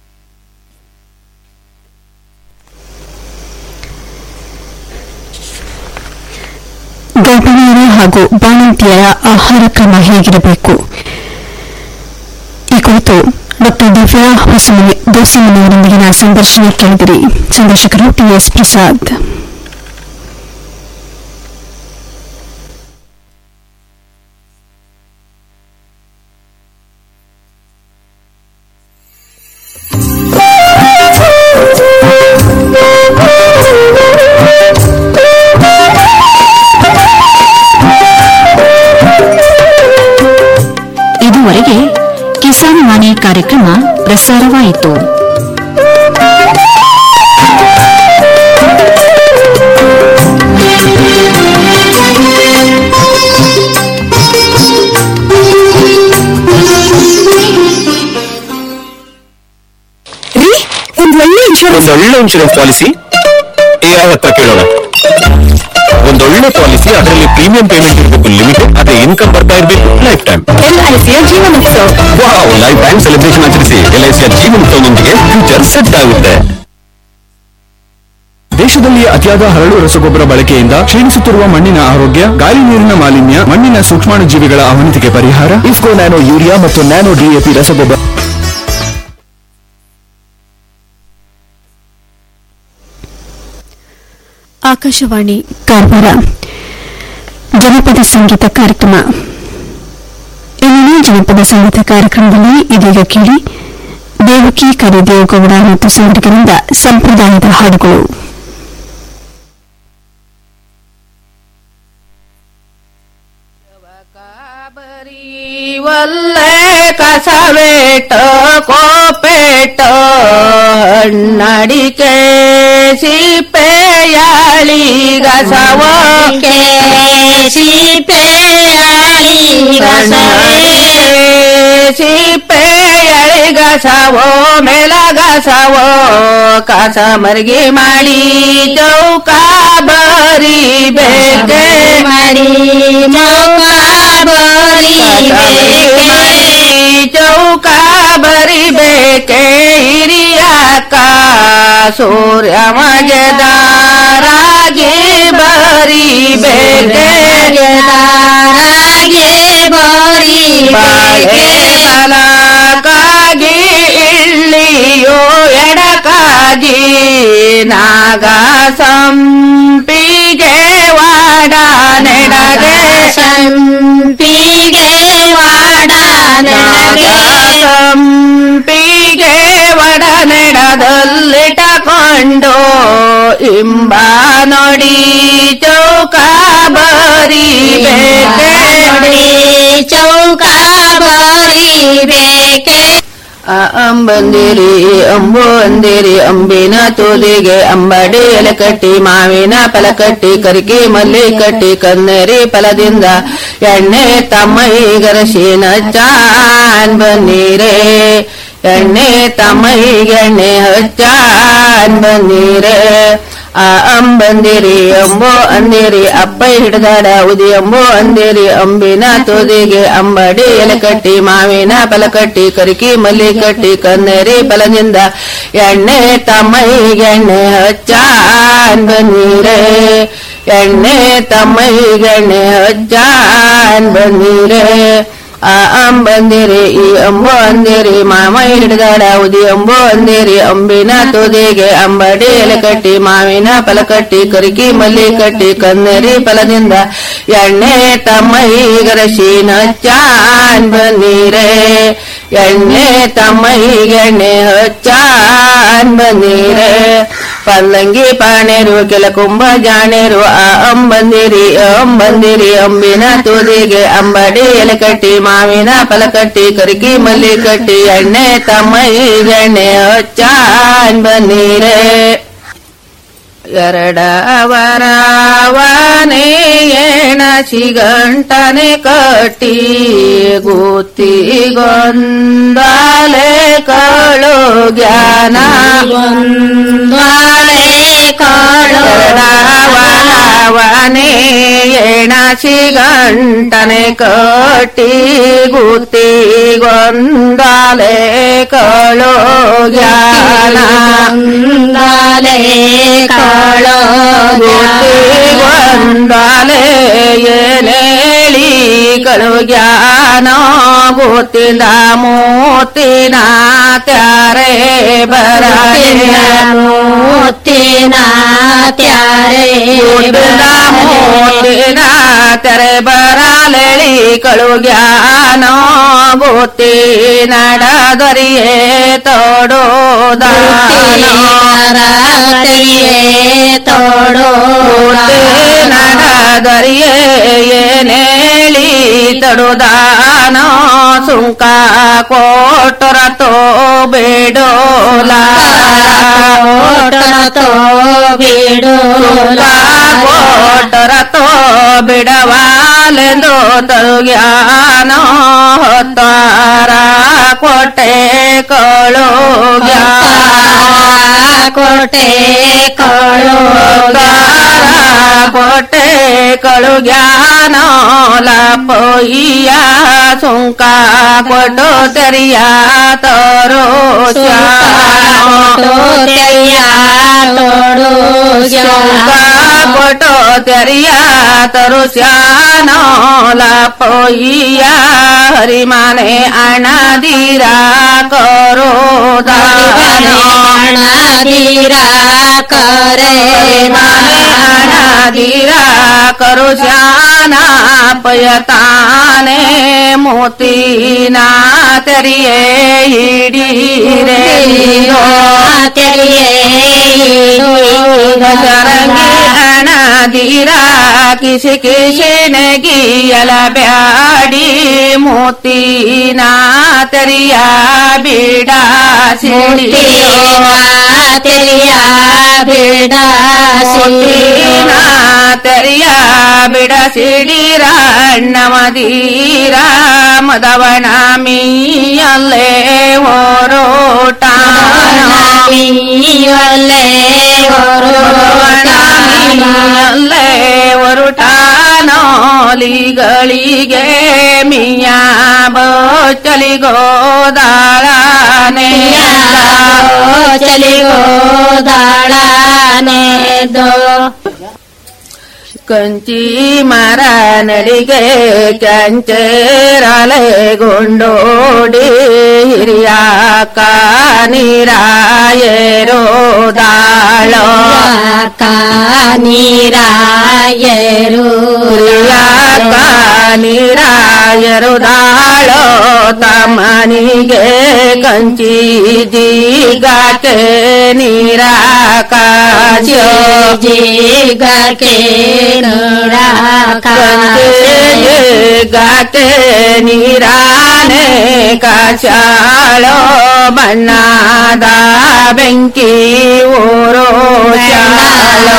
[SPEAKER 2] ಗರ್ಭಿಣಿಯರ ಹಾಗೂ ಬಾಣಂತಿಯರ ಆಹಾರ ಕ್ರಮ ಹೇಗಿರಬೇಕು ಈ ಕುರಿತು ಡಾಕ್ಟರ್ ದಿವ್ಯಾ ಹೊಸಮನಿ ದೋಸಮನಿಯವರೊಂದಿಗಿನ ಸಂದರ್ಶನ ಕೇಳಿದಿರಿ ಸಂದರ್ಶಕರು ಟಿಎಸ್ ಪ್ರಸಾದ್
[SPEAKER 1] ಇದುವರೆಗೆ ಕಿಸಾನ್ ವಾಣಿ ಕಾರ್ಯಕ್ರಮ ಪ್ರಸಾರವಾಯಿತು
[SPEAKER 2] ರೀ ಒಂದ್ ಒಳ್ಳೆ ಇನ್ಶೂರೆನ್ಸ್
[SPEAKER 5] ಒಂದೊಳ್ಳೆ ಇನ್ಶೂರೆನ್ಸ್ ಪಾಲಿಸಿ ಎಐ ಹತ್ರ ಕೇಳೋಣ ಒಂದೊಳ್ಳೆ ಪಾಲಿಸಿ ಅದರಲ್ಲಿ ಪ್ರೀಮಿಯಂ ಪೇಮೆಂಟ್ ಇರಬೇಕು ಲಿಮಿಟ್ ಅದೇ ಇನ್ಕಮ್ ಬರ್ತಾ ಇರಬೇಕು ಲೈಫ್ ಟೈಮ್
[SPEAKER 2] ಎಲ್ಐಸಿಯ ಜೀವನೋತ್ಸವ
[SPEAKER 5] ವಾವ್ ಲೈಫ್ ಟೈಮ್ ಸೆಲೆಬ್ರೇಷನ್ ಆಚರಿಸಿ ಎಲ್ಐಸಿಯ ಜೀವನೋತ್ಸವದೊಂದಿಗೆ ಫ್ಯೂಚರ್ ಸೆಟ್ ಆಗುತ್ತೆ ದೇಶದಲ್ಲಿ ಅತಿಯಾದ ಹರಳು ರಸಗೊಬ್ಬರ ಬಳಕೆಯಿಂದ ಕ್ಷೀಣಿಸುತ್ತಿರುವ ಮಣ್ಣಿನ ಆರೋಗ್ಯ ಗಾಳಿ ನೀರಿನ ಮಾಲಿನ್ಯ ಮಣ್ಣಿನ ಸೂಕ್ಷ್ಮಾಣುಜೀವಿಗಳ ಅವನತಿಗೆ ಪರಿಹಾರ ಇಫ್ಕೋ ನ್ಯಾನೋ ಯೂರಿಯಾ ಮತ್ತು ನ್ಯಾನೋ ಡಿಎಪಿ ರಸಗೊಬ್ಬರ
[SPEAKER 2] ಆಕಾಶವಾಣಿ ಕಾರವಾರ ಜನಪದ ಸಂಗೀತ ಕಾರ್ಯಕ್ರಮ ಜನಪದ ಸಂಗೀತ ಕಾರ್ಯಕ್ರಮದಲ್ಲಿ ಇದೀಗ ಕೇಳಿ ದೇವಕಿ ಕರಿದೇವಗೌಡ ಮತ್ತು ಸಂಘಟಕರಿಂದ ಸಂಪ್ರದಾಯದ ಹಾಡುಗಳು
[SPEAKER 6] ಒಲ್ಲೆ ಕಸವೇಟ ಕೋಪೇಟ ಹಣ್ಣಡಿಕೆ ಸಿಪ್ಪೆಯಾಳಿ ಗಸವಕ್ಕೆ ಸಿಪ್ಪೆಯಾಳಿ ಸಿಪ್ಪೆಯಾಳಿ ಗಸವೋ ಮೇಲ ಗಸವೋ ಕಸ ಮರ್ಗಿ ಮಾಡಿ ಚೌಕ ಬರಿ ಬೇಕೆ ಮಾಡಿ ಚೌಕ ಬರಿಬೇಕೆ ಹಿರಿಯಕ್ಕ ಸೂರ್ಯ ಮಜದಾರಾಗಿ ಬರಿಬೇಕೆ ಬಾಳೆ ಬಲಕಾಗಿ ಇಳ್ಳಿಯೋ ಎಡಕಾಗಿ ನಾಗ ಸಂಪಿಗೆ ವಾಡ ನೆಡಗೆ ಸಂಪಿಗೆ ವಾಡ ನೆಡಗೆ ಸಂಪಿಗೆ ವಡ ನೆಡದಲ್ಲಿಟ್ಟಕೊಂಡು ಇಂಬ ನೋಡಿ ಚೌಕ ಬರಿಬೇಕೆ ಚೌಕ ಬರಿಬೇಕೆ ಅಂಬಂದಿರಿ ಅಂಬು ಅಂದಿರಿ ಅಂಬಿನ ತೂದಿಗೆ ಅಂಬಡಿ ಎಲೆ ಕಟ್ಟಿ ಮಾವಿನ ಫಲ ಕಟ್ಟಿ ಕರಿಕಿ ಮಲ್ಲಿ ಕಟ್ಟಿ ಕನ್ನರಿ ಫಲದಿಂದ ಎಣ್ಣೆ ತಮ್ಮೈಗರಸಿನ ಚಾನ್ ಬನ್ನೀರೇ ಎಣ್ಣೆ ತಮ್ಮೈಗೆಣ್ಣೆ ಹಚ್ಚಾನ್ ಬನ್ನೀರೇ ಆ ಅಂಬಂದಿರಿ ಅಂಬೋ ಅಂದಿರಿ ಅಪ್ಪ ಹಿಡ್ದಾಡ ಉದಿ ಅಂಬೋ ಅಂದಿರಿ ಅಂಬಿನ ತೋದಿಗೆ ಅಂಬಡಿ ಎಲೆ ಕಟ್ಟಿ ಮಾವಿನ ಫಲ ಕಟ್ಟಿ ಕರಿಕಿ ಮಲ್ಲಿ ಕಟ್ಟಿ ಕನ್ನರಿ ಫಲದಿಂದ ಎಣ್ಣೆ ತಮ್ಮೈಗೆಣ್ಣೆ ಹಚ್ಚಾನ್ ಬನ್ನೀರೇ ಎಣ್ಣೆ ತಮ್ಮೈಗೆಣ್ಣೆ ಹಚ್ಚಾನ್ ಬನ್ನೀರೇ ಆ ಅಂಬಂದಿರಿ ಈ ಅಂಬು ಅಂದಿರಿ ಮಾಮ ಹಿಡಿದಾಡ ಉದಿ ಅಂಬು ಅಂದಿರಿ ಅಂಬಿನ ತೋದಿಗೆ ಅಂಬಡಿ ಎಲೆ ಕಟ್ಟಿ ಮಾವಿನ ಫಲ ಕಟ್ಟಿ ಕರಿಕಿ ಮಲ್ಲಿ ಕಟ್ಟಿ ಕನ್ನರಿ ಫಲದಿಂದ ಎಣ್ಣೆ ತಮ್ಮೈಗರಸಿನ ಚಾನ್ ಬನ್ನೀರೇ ಎಣ್ಣೆ ತಮ್ಮೈಗೆಣ್ಣೆ ಹಚ್ಚಾನ್ ಬನ್ನೀರೇ ಪಲ್ಲಂಗಿ ಪಾಣೇರು ಕೆಲ ಕುಂಭ ಜಾಣೇರು ಆ ಅಂಬಂದಿರಿ ಅಂಬಂದಿರಿ ಅಂಬಿನ ತೂದಿಗೆ ಅಂಬಡಿ ಎಲೆ ಕಟ್ಟಿ ಮಾವಿನ ಫಲ ಕಟ್ಟಿ ಕರಿಕಿ ಮಲ್ಲಿ ಕಟ್ಟಿ ಎಣ್ಣೆ ತಮ್ಮೈಗೆಣ್ಣೆ ಹಚ್ಚಾನ್ ಬನ್ನೀರೇ ಎರಡವರವನೇ ಏಣ ಸಿಗಂಟನೆ ಕಟ್ಟಿ ಗುತ್ತಿಗೊಂದಲೆ ಕಳು ಜ್ಞಾನ ಎರಡವರವನೇ ಏಣ ಸಿಗಂಟನೆ ಕಟ್ಟಿ ಗುತ್ತಿಗೊಂದಲೆ ಕಳು ಜ್ಞಾನ ಗೊಂದಾಲೆ ಏನೇಳಿ ಕಳು ಜ್ಞಾನ ಗೊತ್ತಿಂದ ಮೂತಿನ ತ್ಯಾರೆ ಬರ ಮೂತಿನ ತ್ಯಾರೆ ಮೂತಿನ ತೆರೆ ಬರಲೆಳಿ ಕಳು ಜ್ಞಾನ ಗೊತ್ತಿ ನಡದರಿಯೇ ತೋಡೋ ನಡದರಿಯೇ ಏನೇಳಿ ತಡುದಾನ ಸುಂಕ ಕೋಟರ ತೋ ಬೇಡೋಲ ಕೋಟರ ತೋ ಬಿಡವಾಲೆಂದು ತರುಗ್ಯಾನ ಹೊತ್ತಾರ ಕೋಟೆ ಕಳು ಕೋಟೆ ಕಳು ಕೋಟೆ ಕಳು ಜ್ಞಾನ ಲಪೊಯ್ಯ ಸುಂಕ ಕೊಟ್ಟು ತೆರಿಯ ತೋರು ಸುಂಕ ಕೊಟ್ಟು ತೆರಿಯ ತರು ಶ್ಯಾನ ಲಪೊಯ್ಯ ಹರಿಮಾನೆ ಅಣದಿರ ಕರೋ ಅಣದಿರ ಕರು ಶ್ಯಾನ ಪಯತಾನ ದಾನೆ ಮೋತಿನ ತೆರಿಯೇ ಹಿಡೀರೆ ಚರಂಗಿ ಹಣದಿರ ಕಿಸಿ ಕಿಸಿನ ಗೀಯಲ ಬ್ಯಾಡಿ ಮೋತಿನ ತೆರಿಯ ಬಿಡ ಮೋತಿನ ತೆರಿಯ ಬಿಡ ಸಿಡಿರ ಅಣ್ಣಮದೀರ ಮದವಣ ಮೀಯಲ್ಲೇ ಹೊರೋಟ ಅಲ್ಲೇ ಹೊರುಟಾನೋಲಿಗಳಿಗೆ ಮಿಯ ಬಚ್ಚಲಿಗೋದಾಳನೆ ಕಂಚಿ ಮರ ನಡಿಗೆ ಕಂಚೇರಲೆಗೊಂಡೋಡಿ ಹಿರಿಯ ನೀರಾಯರೋ ದಾಳೋ ನೀರಾಯರು ದಾಳೋ ತಮ್ಮನಿಗೆ ಕಂಚಿ ಜೀಗಾಕೆ ನೀರಾಕಾಶ ಗಾತೆ ನೀರಾನೆ ಕಾಚಾಳೋ ಬಣ್ಣದ ಬೆಂಕಿ ಊರೋ ಚಾಳೋ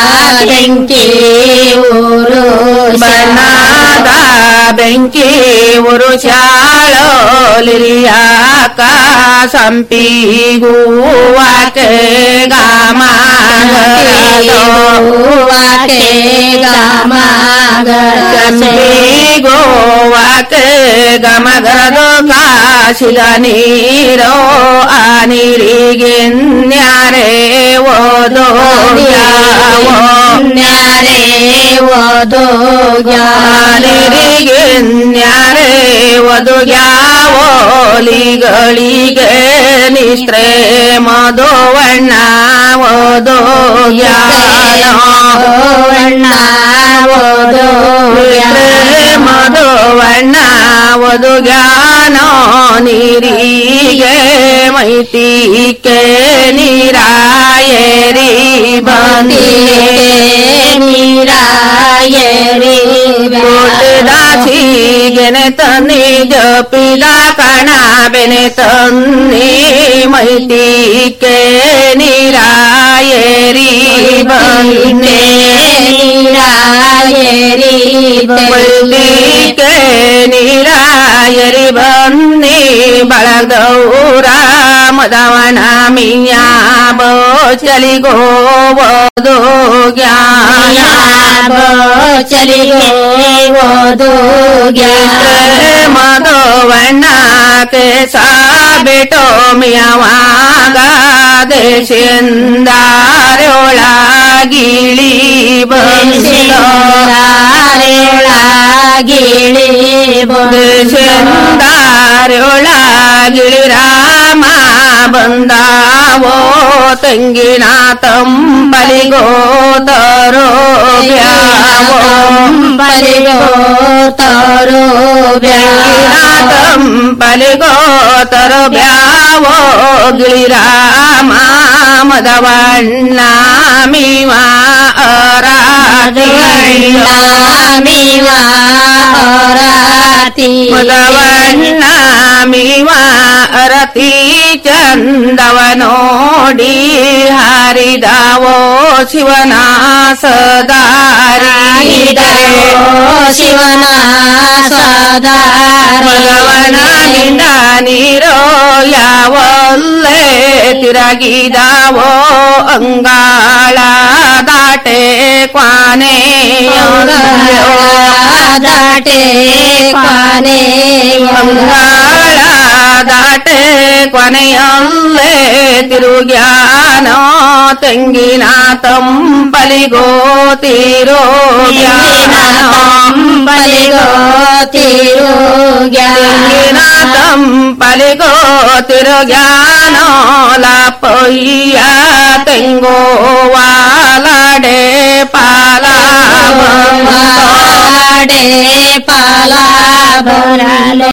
[SPEAKER 6] ಬಣ್ಣದ ಬೆಂಕಿ ಊರು ಚಾಳೋ ಲಿರಿಯಾಕ ಸಂಪಿಗೂವಾಕೆ ಗಾಮ ಗೋವಾಕೆ ಗಮಗರದು ಕಾಶಿದ ನೀರೋ ಆ ನೀರಿಗೆನ್ಯಾರೆ ಓದೋ ನೀರಿಗೆನ್ಯಾರೆ ಒದುಗ್ಯಾವೋ ಲಿಗಳಿಗೆ ನಿಸ್ತ್ರೆ ಮಧುವಣ್ಣ ಓದೋ ಮಧುವಣ್ಣ ಒದುಗ್ಯಾನೋ ನೀರಿಗೆ ಮೈತಿಕೆ ನೀರಾಯರಿ ಬಂದಿ ದಾಸಿಗೆನೆ ತನ್ನಿ ಜಪಿದ ಕಣ ಬೆನೆ ತನ್ನಿ ಮೈತಿಕೆ ನೀರಾಯರಿ ಬಂದೆ ಮೈತಿಕೆ ನೀರಾಯರಿ ಬನ್ನಿ ಬಳಗೌರ ಮದವನ ಮಿಯ ಬೋಚಲಿಗೋವದು ಜ್ಞಾನ ಮಧುವಣ್ಣ ಕೇಸ ಬಿಟೋ ಮಿಯವಾಗ ದೇಶಿಂದಾರೊಳಗಿಳಿ ಬಂದಿಲೋ ದೇಶಿಂದಾರೊಳಗಿಳಿ ರಾಮ ಬಂದಾವೋ ತಂಗಿನ ತಂಬಲಿಗೋ ತರೋ ಬ್ಯಾವೋ ತಂಬಲಿಗೋ ತರೋ ಬ್ಯಾವೋ ಗಿಳಿರಾಮ ಮದವಣ್ಣ ಮೀವ ಮದವಣ್ಣ ಮೀವ ಅರತಿ ಚಂದವ ನೋಡಿ ಹಾರಿದಾವೋ ಶಿವನ ಸದಾರಿದ
[SPEAKER 2] ಶಿವನ
[SPEAKER 6] ಮಗವನಿಂದ ನೀರೋ ಯಾವಲ್ಲೇ ತಿರಗಿದಾವೋ ಅಂಗಾಳ ದಾಟೆ ಕ್ವಾನೆ
[SPEAKER 2] ದಾಟೆ ಕಾನೆ
[SPEAKER 6] ಅಂಗಾಳ ದಾಟೆ ಕೊನೆಯಲ್ಲೇ ತಿರುಗ್ಯಾನೋ ತೆಂಗಿನ ತಂಬಲಿಗೋ ತೀರೋ
[SPEAKER 2] ಬಲಿಗೋ
[SPEAKER 6] ತೆಂಗಿನ ತಂಬಲಿಗೋ ತಿರುಗ್ಯಾನೋ ಲಾಪೊಯ್ಯ ತೆಂಗೋ ವಾಲಾಡೆ ಪಾಲ
[SPEAKER 7] ಪಡೆ ಪಾಲ ಬರಲು